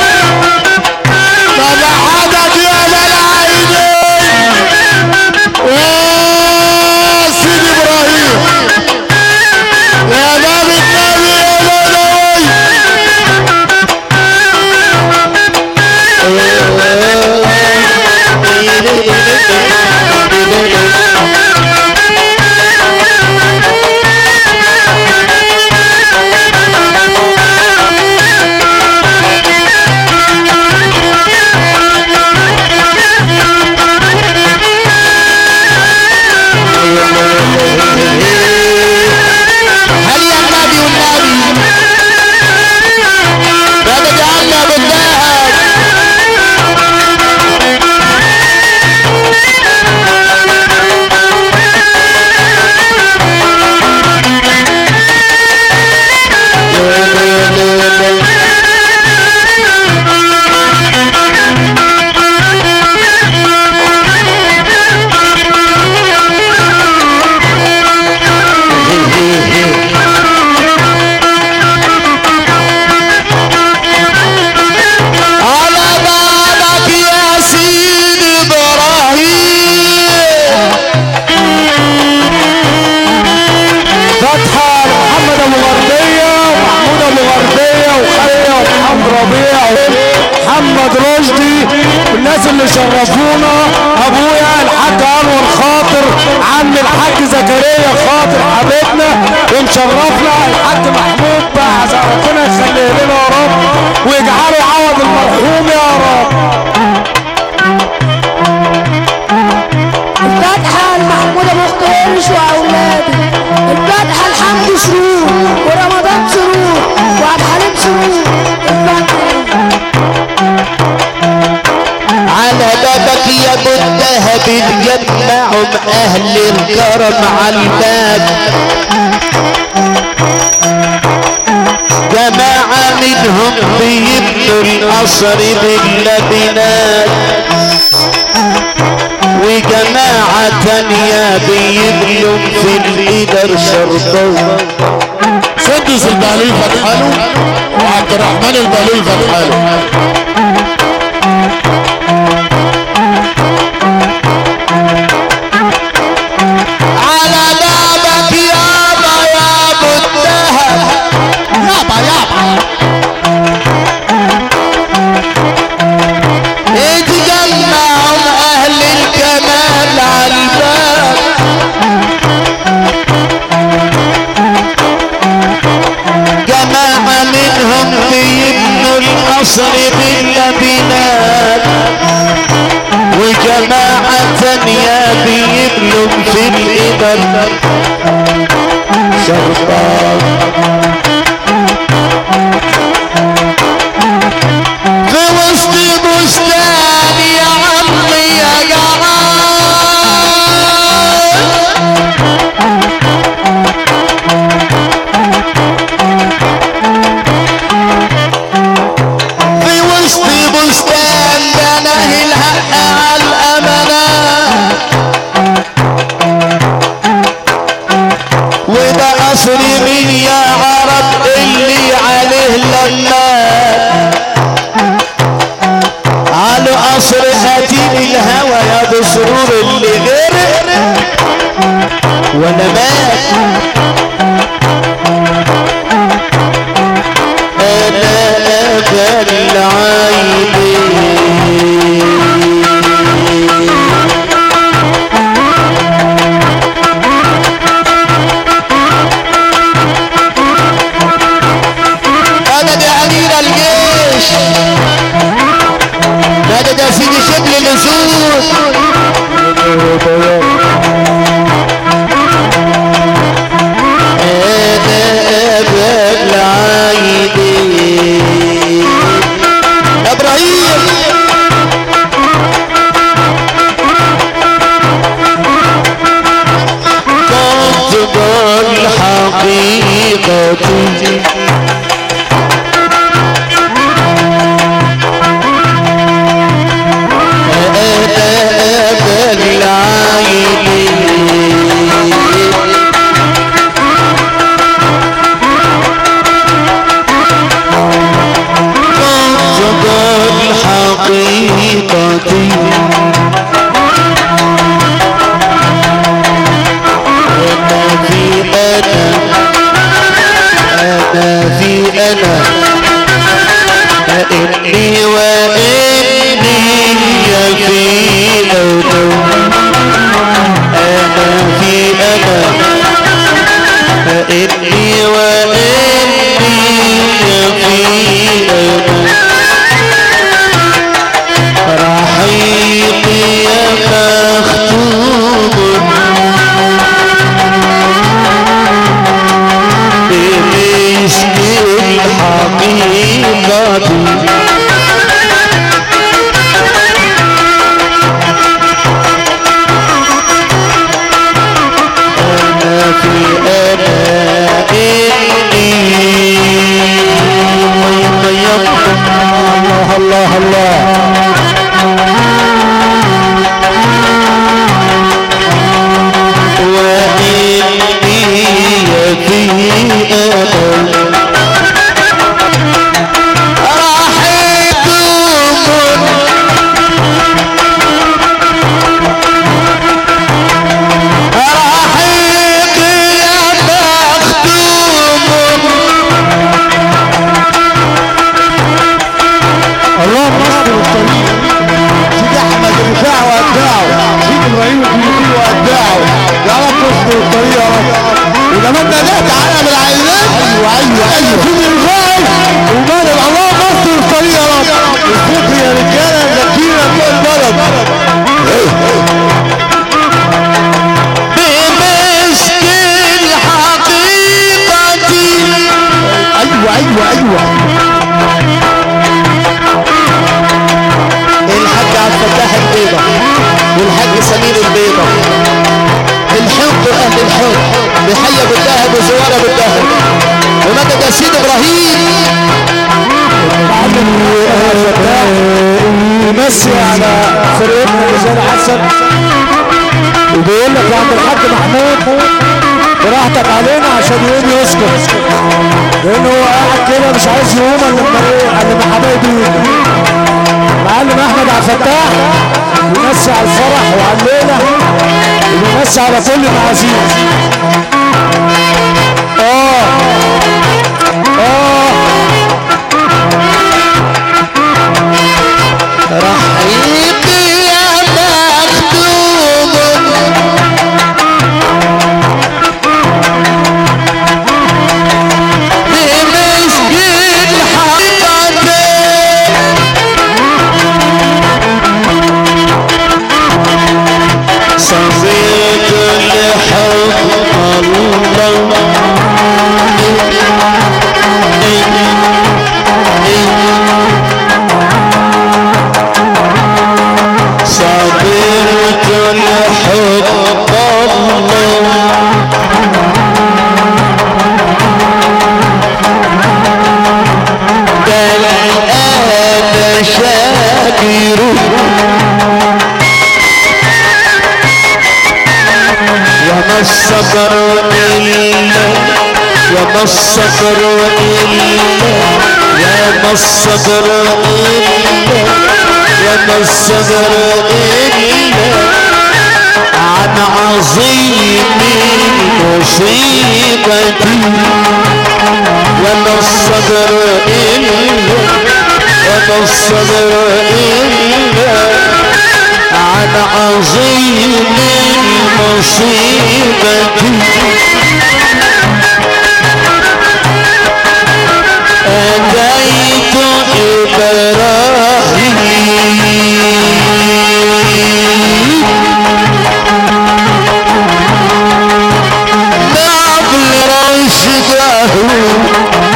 نفحاتك يا ملاعينين يا سيدي ابراهيم يا باب النبي يا بدوي الناس اللي شرفونا ابويا الحاج انور خاطر عم الحاج زكريا خاطر حبيبنا ومشرفنا الحاج محمود بعز ربنا يخليه لنا يا رب ويجعله عوض المرحوم يا رب الفاتحة لمحمود ابو قريش واولاده الفاتحة لحمد سرور ورمضان سرور وعبد الحليم سرور الفاتحة على بابك يا ابو الذهب نجمعهم اهل الكرم على الباب جماعة منهم بيبنوا القصر باللبنات وجماعة تانية بيبنوا في القدر شرطوه سدس البهلول فتحاله وعبد الرحمن البهلول فتحاله على بابك يابا يا ابو الذهب يابا يابا اتجمعهم اهل الكمال على الباب جماعة منهم بيبنوا القصر باللبنات وجماعة تانية بيبنوا في الإبر شرطان في وسط بستان يا عمي يا جمال في وسط بستان بناه الحق على الأمانات وده قصر مين يا عرب اللي عليه لمات على قصر قتيل الهوى يا بسرور اللي غرق ولا مات انا ابا العايدين مدد يا امير الجيش مدد يا سيدي شبل الاسود انا ابا العايدين يا ابراهيم كنت الحقيقة أنا في أنا فإني وإني في أنا أنا في أنا فإني وإني في أنا راح ابراهيم يمسي على فرقتنا رجال حسن وبيقول لك يا عبد الحاج محمود براحتك علينا عشان يقوم يسكت لانه هو قاعد كده مش عايز يقوم الا لما ايه الا لما حبايبه يجوا معلم احمد عبد الفتاح بيمسي على الفرح وعلى الليله وبيمسي على كل المعازيم اه اه رحيقي يا مخدوم بمسجد حضرتك صفيت لحب الله صبرت لحب الله بل أنا شاكر وما الصبر إلا وما الصبر إلا وما الصبر إلا وما الصبر إلا عن عظيم مصيبة وما الصبر إلا وما الصبر إلا عن عظيم المصيبة أتيت إبراهيم نعم رشده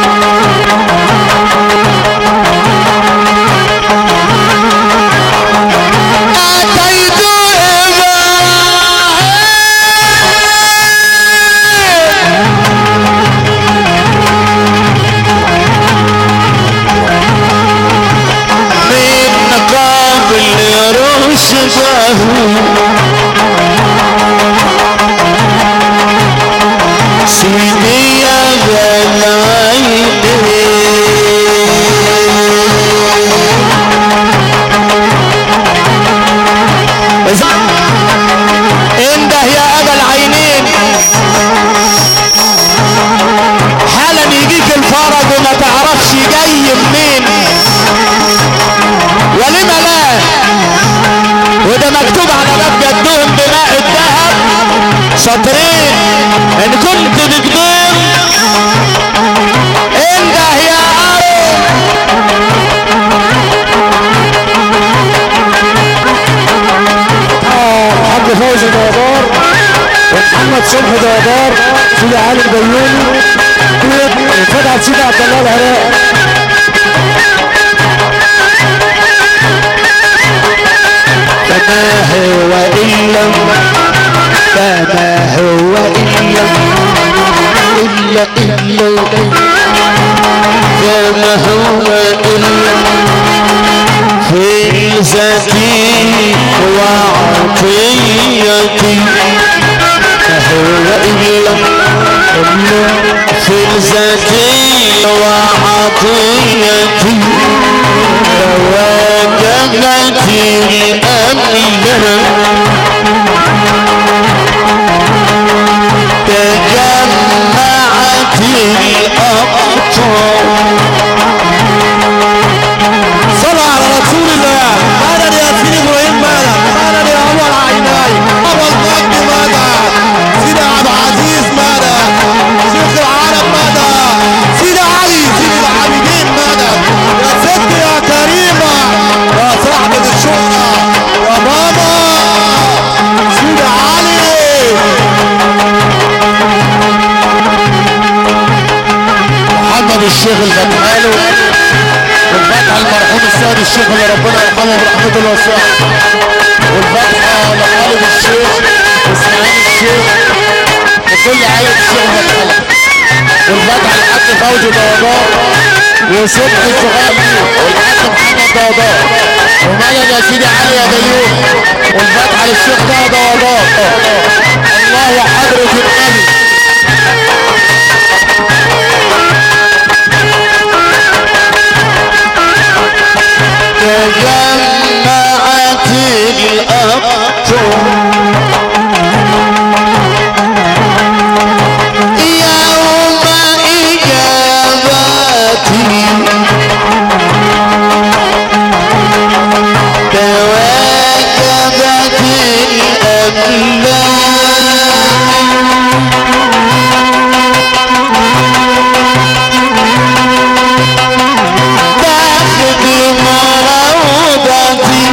أتيت إبراهيم من قبل رشده سيدي يا غلايبي انده يا ابا العينين حالا يجيك الفرج وما تعرفش جاي منين ولم لا وده مكتوب على باب جدهم بماء الذهب سطرين ان كنت بجدود انده يا ارض الحاج فوزي ديدار ومحمد صبحي ديدار سيدي علي البيوني وفتحت سيدي عبد الله العراق فما هو إلا فما هو إلا إلا إلا فما هو إلا في ذاتي وعطيتي ما هو إلا في ذاتي وعطيتي وجبتي الأمينة تجمعت الأقطار صلى على رسول الله ماذا يا سيدي ابراهيم ماذا ماذا يا اول عيناي ابو المجد ماذا سيدي عبد العزيز ماذا شيخ العرب ماذا سيدي علي سيدي العابدين ماذا يا ست يا كريمه يا صاحبة الشقه يا ماما سيدي علي محمد الشيخ الفتحاني والفتحة المرحوم السيد الشيخ اللي ربنا يرحمه برحمته الواسعة والفتحة لخالد الشيخ واسماعيل الشيخ وكل عائلة الشيخ الفتحاني والفتحة للحاج فوزي ضوضاء وصبحي الصغير والحاج محمد ضوضاء ومدد يا سيدي علي يا بيوم والفتحة للشيخ ده ضوضاء الله حضرة النبي تجمعت الأبطال يوم إجابتي تواكبت الأبلاد تخدم روضتي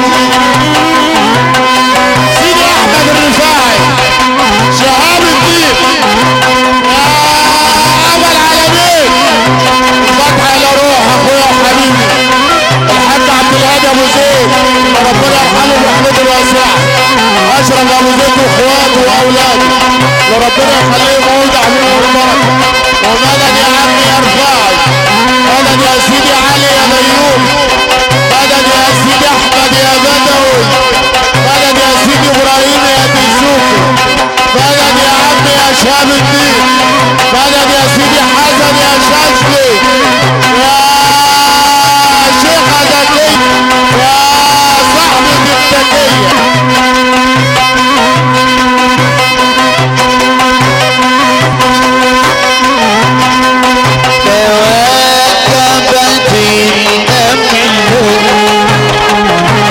سيدي احمد الرفاعي شهاب الدين يا ابا العالمين فتحة الى روح اخويا وحبيبي الحاج عبد الهادي ابو زيد ربنا يرحمه برحمته الواسعه اشرف ابو زيد واخواته واولاده وربنا يخليهم ويوجع منهم البركه ومدد يا عمي يا رفاعي مدد يا سيدي علي يا ميوم مدد يا سيدي احمد يا بدوي مدد يا سيدي ابراهيم يا دزوكي مدد يا عمي يا شهاب الدين مدد يا سيدي حسن يا شاشلي يا شيخ زكي يا صاحبي التكيه تواكبت الأمل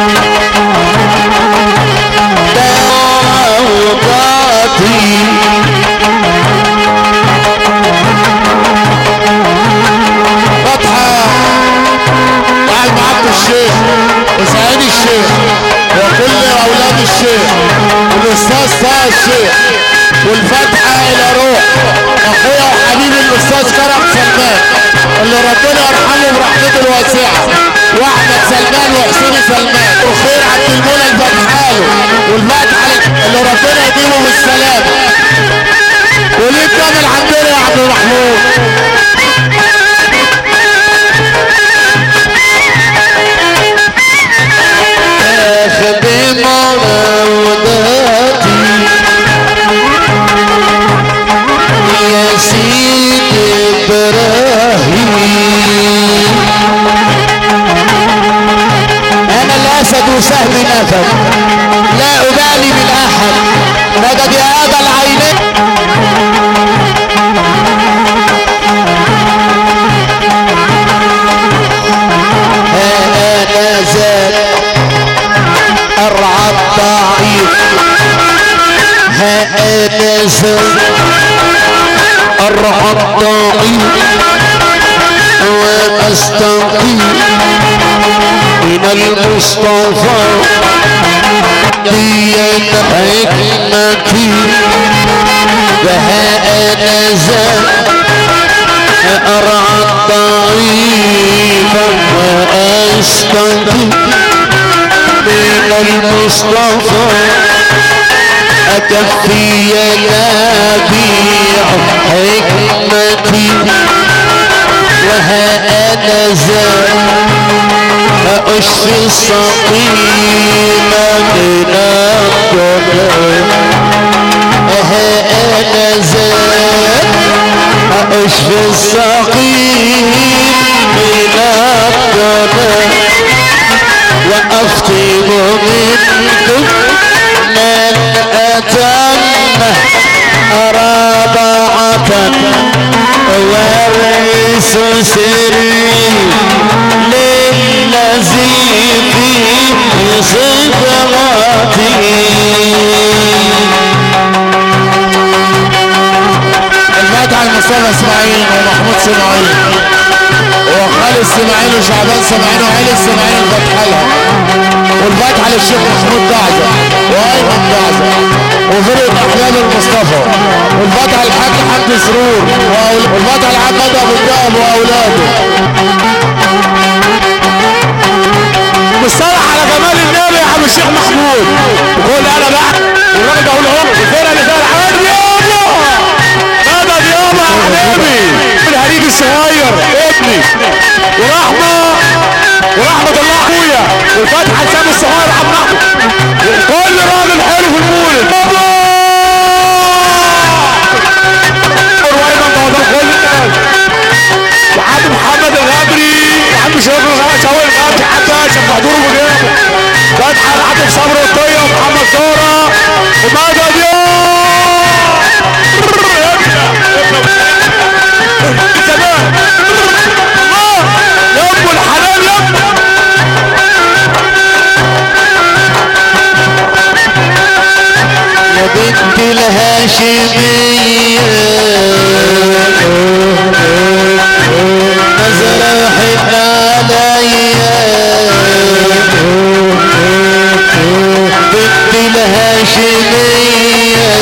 روضاتي فتحة قاعد مع عبد الشيخ وسعيد الشيخ وكل أولاد الشيخ والأستاذ طه الشيخ والفتحة إلى روح أخويا وحبيبي الأستاذ كرم سلمان اللي ربنا يرحمه برحمته الواسعة وأحمد سلمان وحسين سلمان وخير عبد المولى الفتحاله والفتحة اللي ربنا يجيبه بالسلامة وليه كامل عندنا يا عبد الرحمن أخدم روضاتي يا سيد إبراهيم انا الاسد وسهمي نفد لا ابالي بالاحد مدد يا ابا العينين ها انا زاد ارعى الضعيف ها انا زاد ارعى الضعيف واستقيم من المصطفى ديت حكمتي بها انا زاد ارعى الضعيف واستقيم من المصطفى أكفي نبيع حكمتي وها أنا زاد أشفي السقيم من الضلال ها أنا زاد أشفي السقيم من الضلال وأفتن منكم من أتم رابعة ورث سري للذي في صدرتي الفتحة لمصطفى اسماعيل ومحمود اسماعيل وخالد اسماعيل وشعبان اسماعيل وعلي اسماعيل الفتحة لها والفتحة للشيخ محمود دعزة وايمن دعزة وفرقة احلام المصطفى والفتحة للحاج حمد سرور وأول- والفتحة لحمد ابو الدهب واولاده مصطلح على جمال النبي يا عم الشيخ محمود وقول انا بقى والراجل ده اقول اهو الفرقه اللي فيها الحمد يابا مدد يابا يا حبيبي والفتحه لسامي الصغير عم احمد كل راجل حلو في المولد وأيضاً بوضع كل الناس. وعم محمد الغابري وعم شرف الغابري شوقي الغابري حتى عشان محضوره بجيبه فتحه العاطف صبري الطيه ومحمد زهره ومدد يا كمان يا ام الحلال يا ام يا بنت الهاشمية نزل حب عليا بنت الهاشمية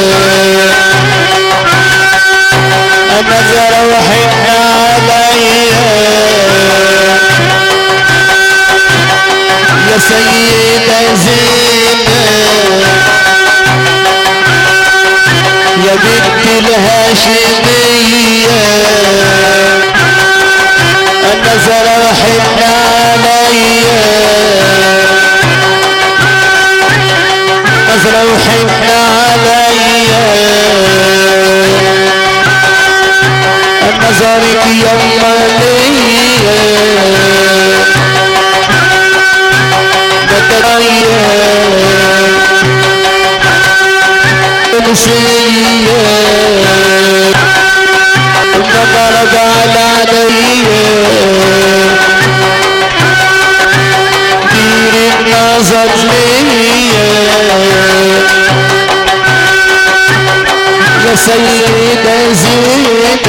نزل حب عليا يا سيدة زينب يا بنت الهاشمية النزل وحن عليا نزل وحن عليا النظرك يما ليا بتغير الشيء النظر قال علي دير النظر لي يا سيدة زينب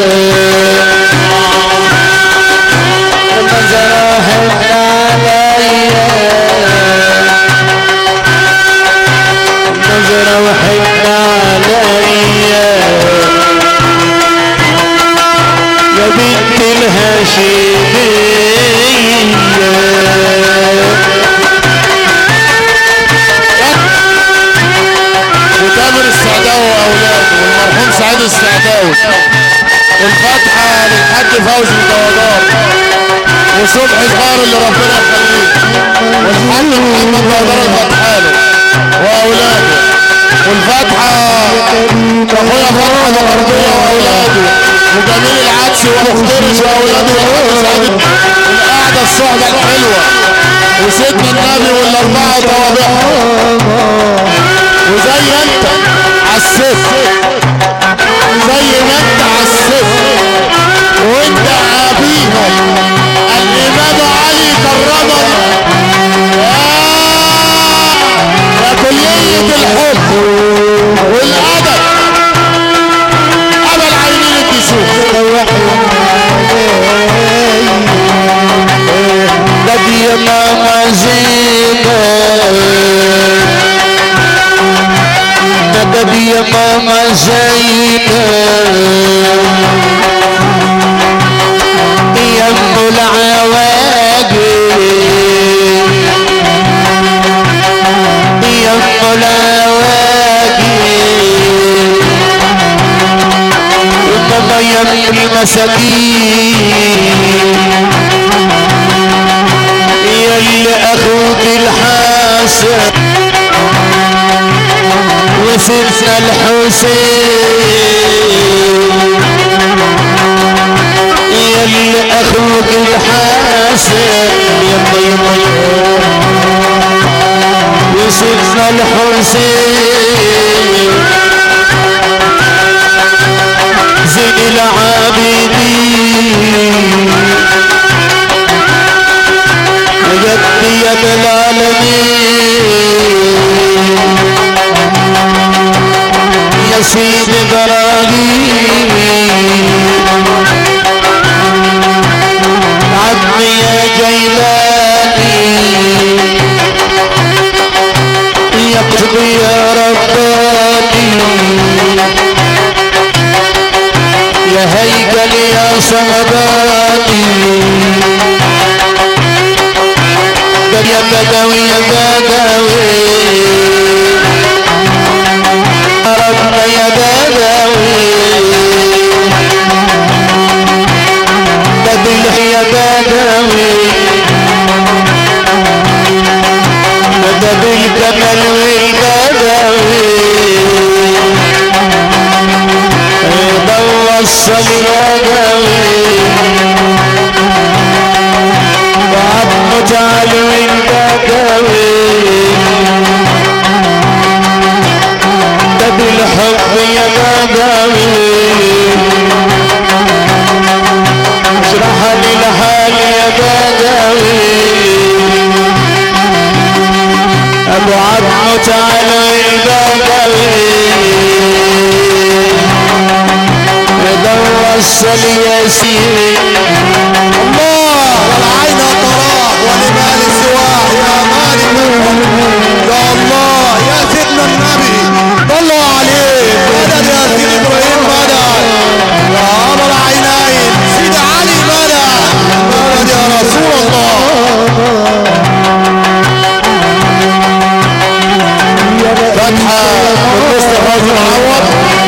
النظر حن عليا نظرة وحن عليا يا بنت الهاشمية وتامر السعداوي واولاده والمرحوم سعيد السعداوي والفاتحه للحاج فوزي الدوادار وصبحي صغار اللي ربنا يخليه والحاج محمد دوادار الفتحاني واولاده والفاتحه اخويا فرحه الغربيه واولاده وجميل العدسي ومخترش واولاده والحاج سعيد القعده الصحبه الحلوه وسيدنا النبي والاربعه طوابعهم وزي ما انت عالست زي ما انت عالست وانت ابيهم الامام علي كرمه يا كلية الحب والادب ابا العينين الكسوف نبي يا ماما زينب نبي يا ماما زينب يا ام العواقب يا ام العواقب وماما يا ام المساكين يا اللي اخوك الحاسد وسيدنا الحسين يا اللي اخوك الحاسد يما يما يما وسيدنا الحسين زين العابدين وجدي يا ابن العالمين يا سيد ابراهيم عمي يا جيلاني يا قلبي يا رباني يا هيكل يا صمداني يا بدوي يا بدوي ربنا يا بدوي بدلح يا بدوي بدوي اشرح لي الحال يا بدوي ابو عمو تعالى البدوي وصل ياسين الله والعين طراح ولمال سواه يا مالك الملك يا الله يا سيدنا النبي طلعوا عليك مدد يا سيد ابراهيم مدد يا ابو العينين سيد علي مدد مدد يا رسول الله فتحة من مصطفى معوض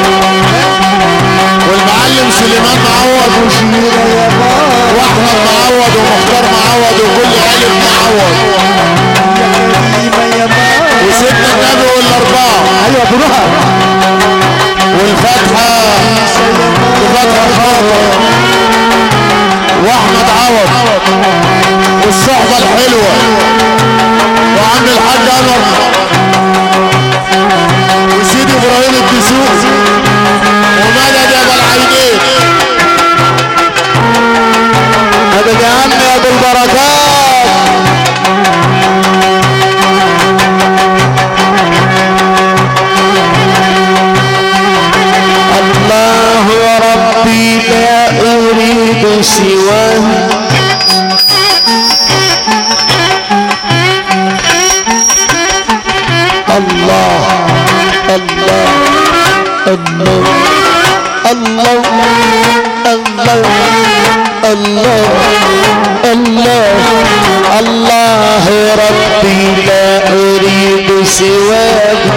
والمعلم سليمان معوض واحمد معوض ومختار معوض وكل عيلة معوض وسيدنا النبي والاربعة ايوه بروحها والفتحة وفتحة خاطر واحمد عوض والصحبة الحلوة وعم الحاج انور وسيدي ابراهيم الدسوق ومدد يا ابو العينين مدد يا عم يا ابو البركات الله ربي لا اريد سواه الله الله الله الله الله الله الله الله ربي لا اريد سواك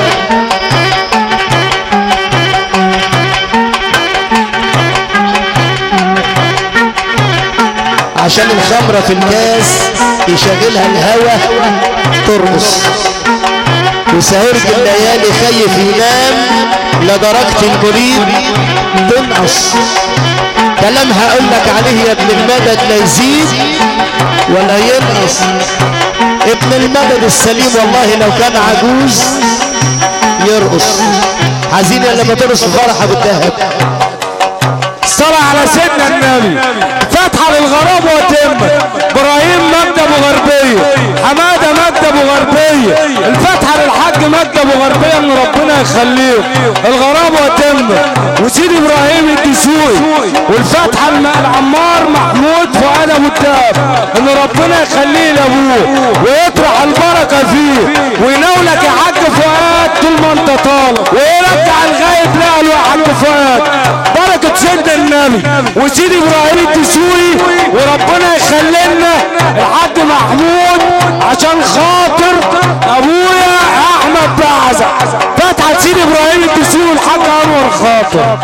عشان الخمرة في الكاس يشغلها الهوى ترقص وسهرت الليالي خيف ينام لدرجة المريد تنقص كلام هقول لك عليه يا ابن المدد لا يزيد ولا ينقص ابن المدد السليم والله لو كان عجوز يرقص عايزين لما ترقص في فرحة بالذهب صلى على سيدنا النبي فتحة للغراب وتم ابراهيم مجد ابو غربية حمادة مجد ابو غربية الفتحة للحاج مجد ابو غربية ان ربنا يخليه الغراب وتم وسيدي ابراهيم الدسوقي والفتحة الم- العمار محمود فؤاد ابو الدهب ان ربنا يخليه لابوه ويطرح البركة فيه ويناولك يا حاج فؤاد طول ما انت طالب ويرجع الغايب لاهله يا حاج فؤاد بركة سيدنا النبي وسيدي ابراهيم الدسوقي وربنا يخلينا الحاج محمود عشان خاطر ابويا احمد بعزة فتحة سيدي ابراهيم الدسوقي والحاج انور خاطر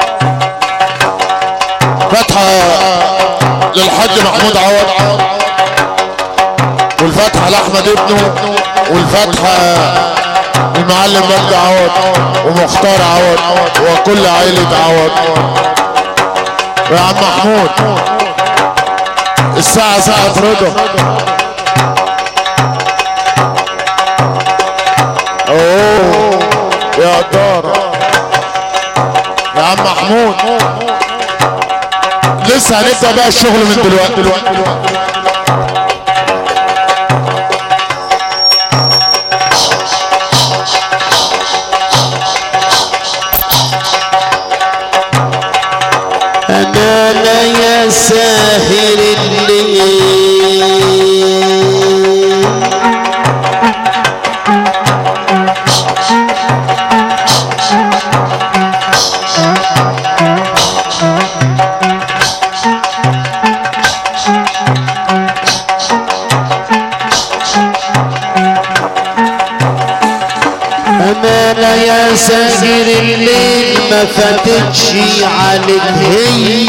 فتحة للحاج محمود عوض والفتحة لأحمد ابنه والفتحة المعلم مجدي عوض ومختار عوض وكل عائلة عوض يا عم محمود الساعة ساعة رضا اوه يا دار يا عم محمود لسه هنبدا بقى الشغل من دلوقتي دلوقتي انا لا يا ساهر الليل أمانة يا ساهر الليل ما فاتتش عليك هي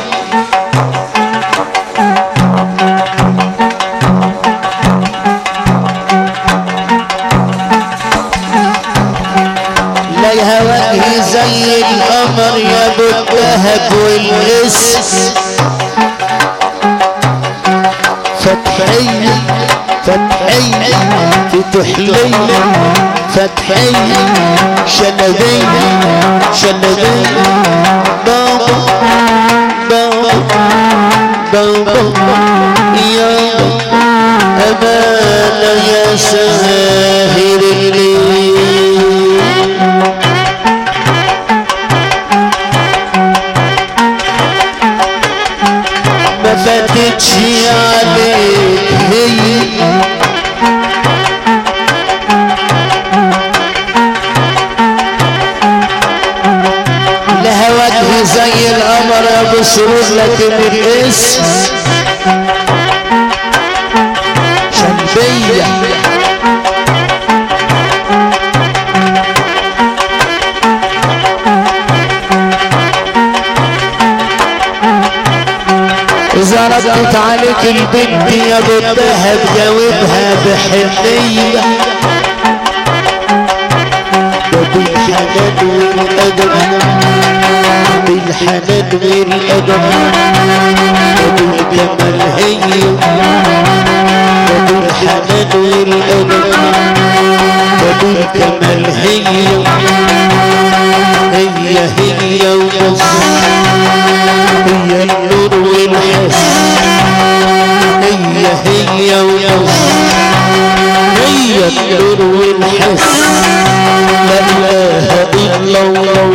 لا يا وجهي زي القمر يا ابو الذهب والقس فتحية فتحية فتحلية فتحية شلبية شلبية بابا بابا بابا يا أمان يا ساهر الليل ما فاتتش عليك هي لها وجه زي القمر يا ابو سرور لكن الاسم شلبيه إذا ردت عليك البنت يا بدها تجاوبها بحنية وبالحنان والأدب بالحنان والأدب وبالجمال هي وبالحنان والأدب وبالجمال هي هي هي ونص هي النور والحس هي هي ونص هي النور والحس لا اله الا الله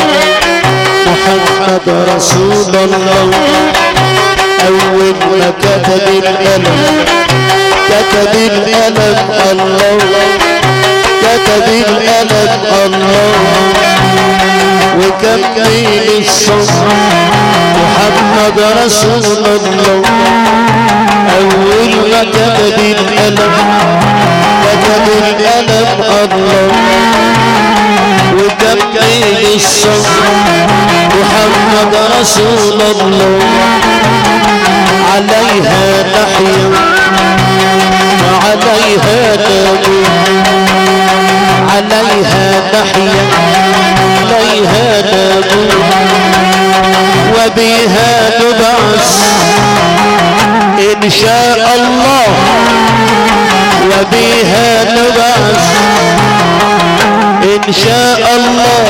محمد رسول الله اول ما كتب القلم كتب القلم الله كتب القلم الله وكمل الصوت محمد رسول الله أول ما كتب القلم كتب القلم الله وكمل الصوت محمد رسول الله عليها نحيا وعليها نموت عليها نحيا عليها نموت وبها نبعث إن شاء الله وبها نبعث إن شاء الله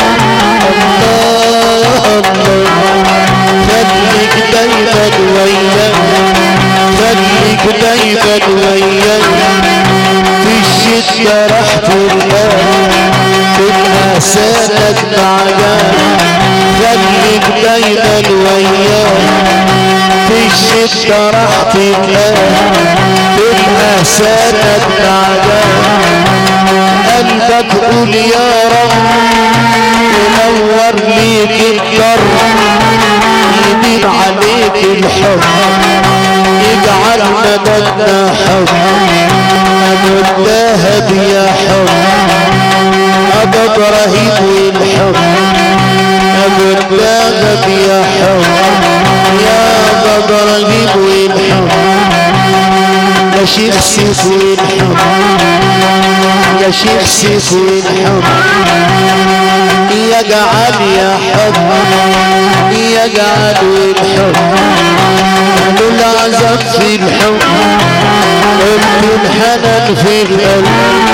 الله الله خليك دايما وياك خليك دايما وياك في الشدة راح تلقاك تبقى سند معاك خليك دايما وياك في الشدة راح تلقاك تبقى سند معاك قلبك قول يا رب ينور ليك الدر يدين عليك الحب يجعل مددنا حب أبو الذهب يا حب أبو إبراهيم والحب أبو الذهب يا حب يا أبو إبراهيم والحب يا شيخ سيف والحب يا شيخ سيف والحب يجعل يا حب يجعل الحب قالوا العذاب في الحب قلت الحنان في القلب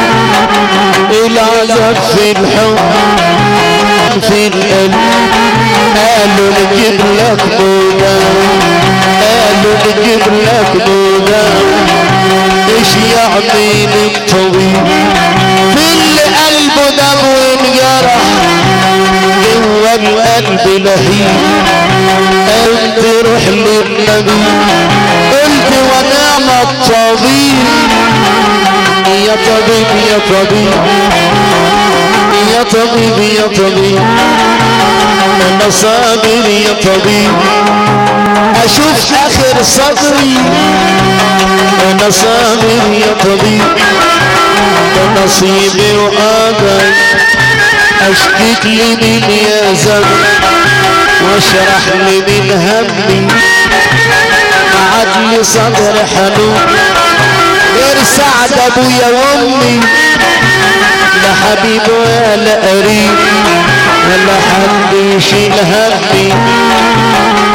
العذاب في الحب في القلب قالوا نجيب لك موجة قالوا نجيب لك موجة ايش يعمل الطبيب في اللي قلبه دم وانجرح جوا القلب لهيب قلت روح للنبي قلت ونعم الطبيب يا طبيب يا طبيب يا طبيب يا طبيب انا صابر يا طبيب اشوف اخر صبري انا صابر يا طبيب ده نصيبي وقدري اشكيك لي من يا زمن واشرح لي من همي قعد لي صدر حنون غير سعد ابويا وامي لا حبيب ولا قريب ولا حد يشيل همي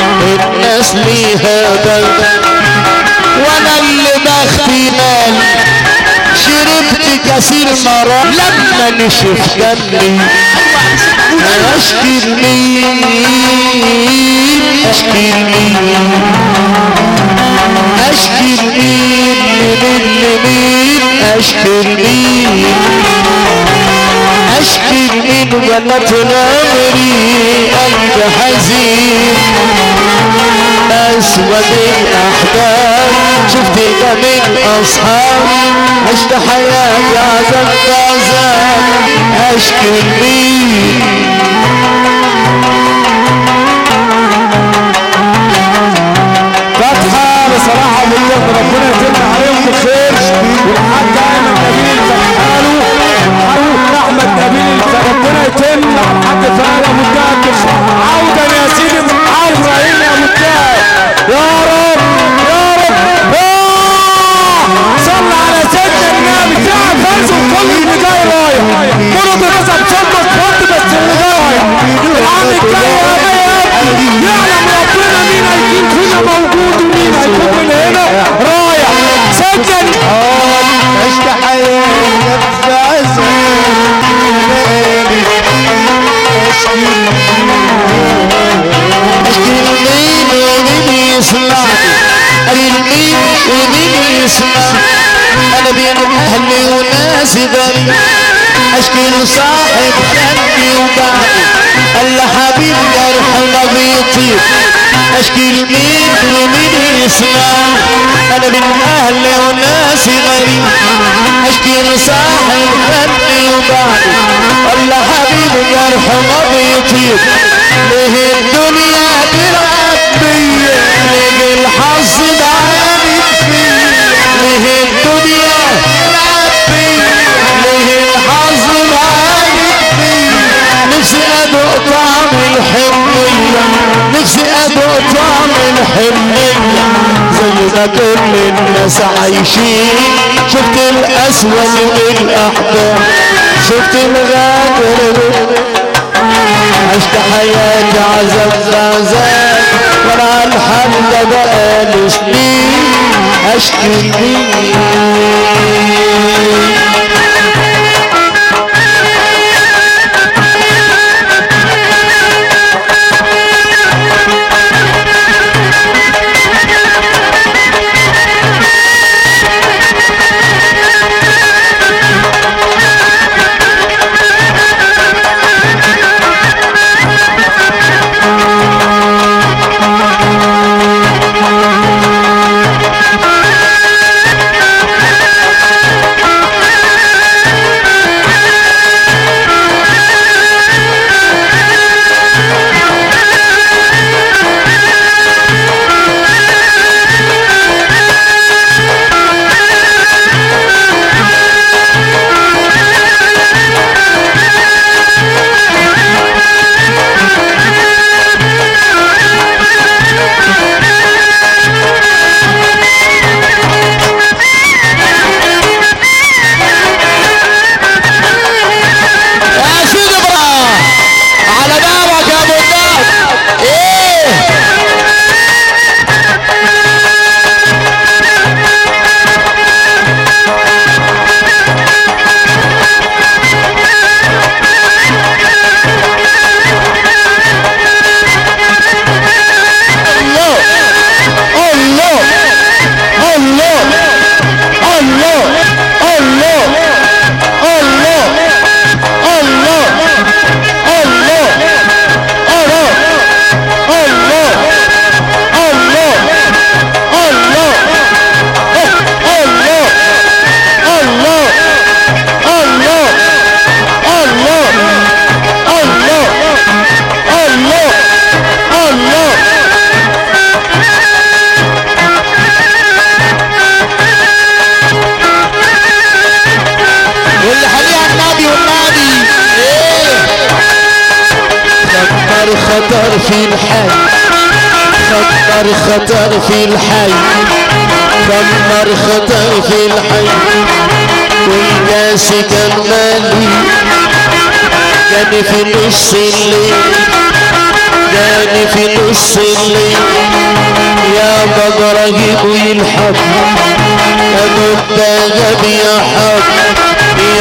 الناس ليها بيت وانا اللي بختي مال غسيل مرام لما نشف دمي اشكي لمين اشكي لمين اشكي لمين لمين لمين اشكي لمين اشكي لمين بنات الامري قلب حزين اسود الاحباب شفت جميل اصحاب عشت حياتي عذاب عذاب اشكي لمين فتحة بصراحة بجد ربنا يتم عليهم بالخير والحاج ايمن نبيل فتحاله احمد نبيل ربنا يتم على الحاج فعلا ابو الدهب عودا يا سيدي من عودا هنا يا ابو الدهب يا رب يا رب آه! صل على سيدنا النبي تعب فرز وكل اللي جاي رايح مرض الناس بصدق تحط بس اللي جاي رايح العام الجاي يا بيت يعلم ربنا مين هيكون فينا موجود ومين هيكون من هنا رايح سجل عشت حياتي في عذاب اشكي اشكي لمين ومين يسمعني اشكي لمين ومين يسمعني انا بين اهلي وناسي غريب اشكي لصاحب خلي وبعدي قال لي حبيبي جرحنا بيطير اشكي لمين ومين يسمعني انا بين اهلي وناسي غريب اشكي لصاحب خلي وبعدي قال لي حبيبي جرحنا بيطير ليه الدنيا تلعب بيا ليه الحظ بعاني فيا ليه الدنيا تلعب بيا ليه الحظ بعاني فيا نفسي ادوق طعم الحرية نفسي ادوق طعم الحرية زي ما كل الناس عايشين شفت الاسود من الاحباب شفت الغادر عشت حياتي عذاب عذاب وانا الحال ده بقالي سنين اشكي ليه يا سيدي ابراهيم على بابك يا ابو الدهب ايه الله الله الله الله الله الله الله الله الله الله الله الله الله الله الله الله الله الله الله واللي حاليها النبي والنبي ايه خطر خطر في الحي خطر خطر في الحي خطر خطر في الحي والناس جمالي جاني في نص الليل جاني في نص الليل يا مبرهب يلحق أمد غبي يا حب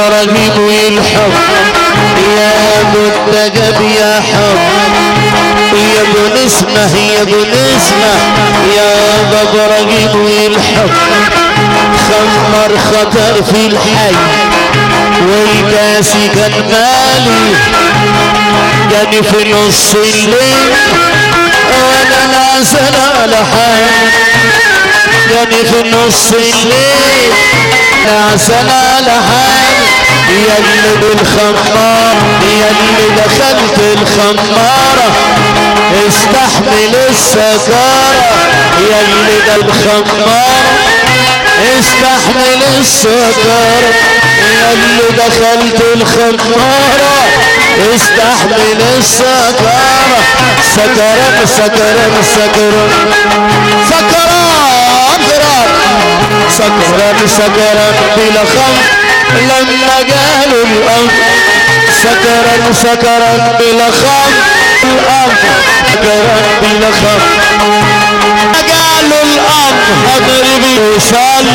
ابراهيم والحب يا منتجب يا حب يا ابو نسمة يا ابو نسمة يا ابراهيم والحب خمر خطر في الحي والكاسي كان مالي جاني في نص الليل وانا نازل على حالي جاني في نص الليل نازل على حالي يا اللي بالخمار يا اللي دخلت الخمارة استحمل السكارة يا اللي ده الخمارة استحمل السكارة يا اللي دخلت الخمارة استحمل السكارة سكران سكران سكران سكران سكران سكران بلا خمر لما قالوا الأمر سكران سكران بلا خمر الأمر سكران بلا خمر قالوا الأمر اضرب يوصل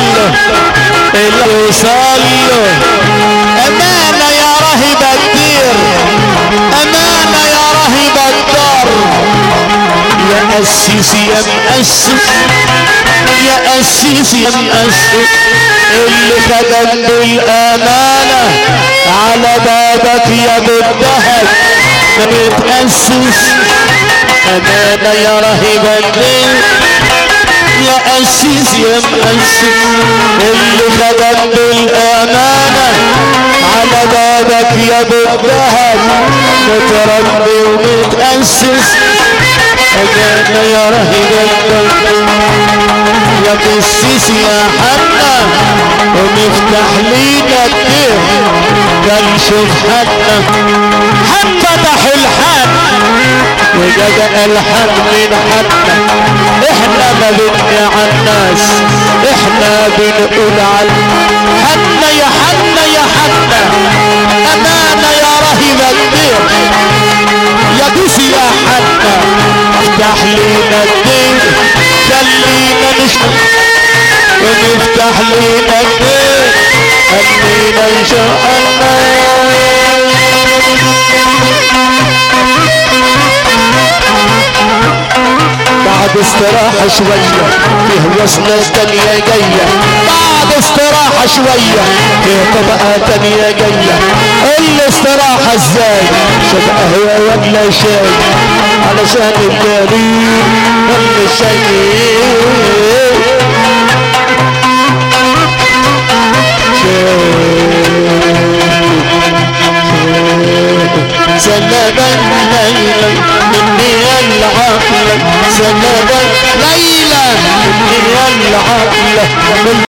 يوصل أمانة يا راهب الدير أمانة يا راهب الدار يا أسيس يا مؤسس يا أسيس يا مؤسس اللي خدم بالأمانة على بابك يا بالذهب متأسس أمانة يا راهب الدير يا أسيس يا مؤسس اللي خدم بالأمانة على بابك يا بالذهب متربي ومتأسس أمانة يا رهيب يا قسيس يا حنا ونفتح لينا الدين كان شوف حنا حن فتح الحن وجد الحن من حنا احنا ما بني على الناس احنا بنقول على حنا يا حنا يا حنا امانة يا رهيب الدين يا قسي يا حنا افتح لينا الدين خلينا نشوف ونفتح لينا الدين خلينا نشوف بعد استراحة شوية فيه وصلة تانية جاية بعد استراحة شوية فيه طبقة تانية جاية الاستراحة ازاي شوف قهوة ولا شاي علشان الدليل ولا شيء سلبا ليلا مني العقل سلبا ليلا مني العقل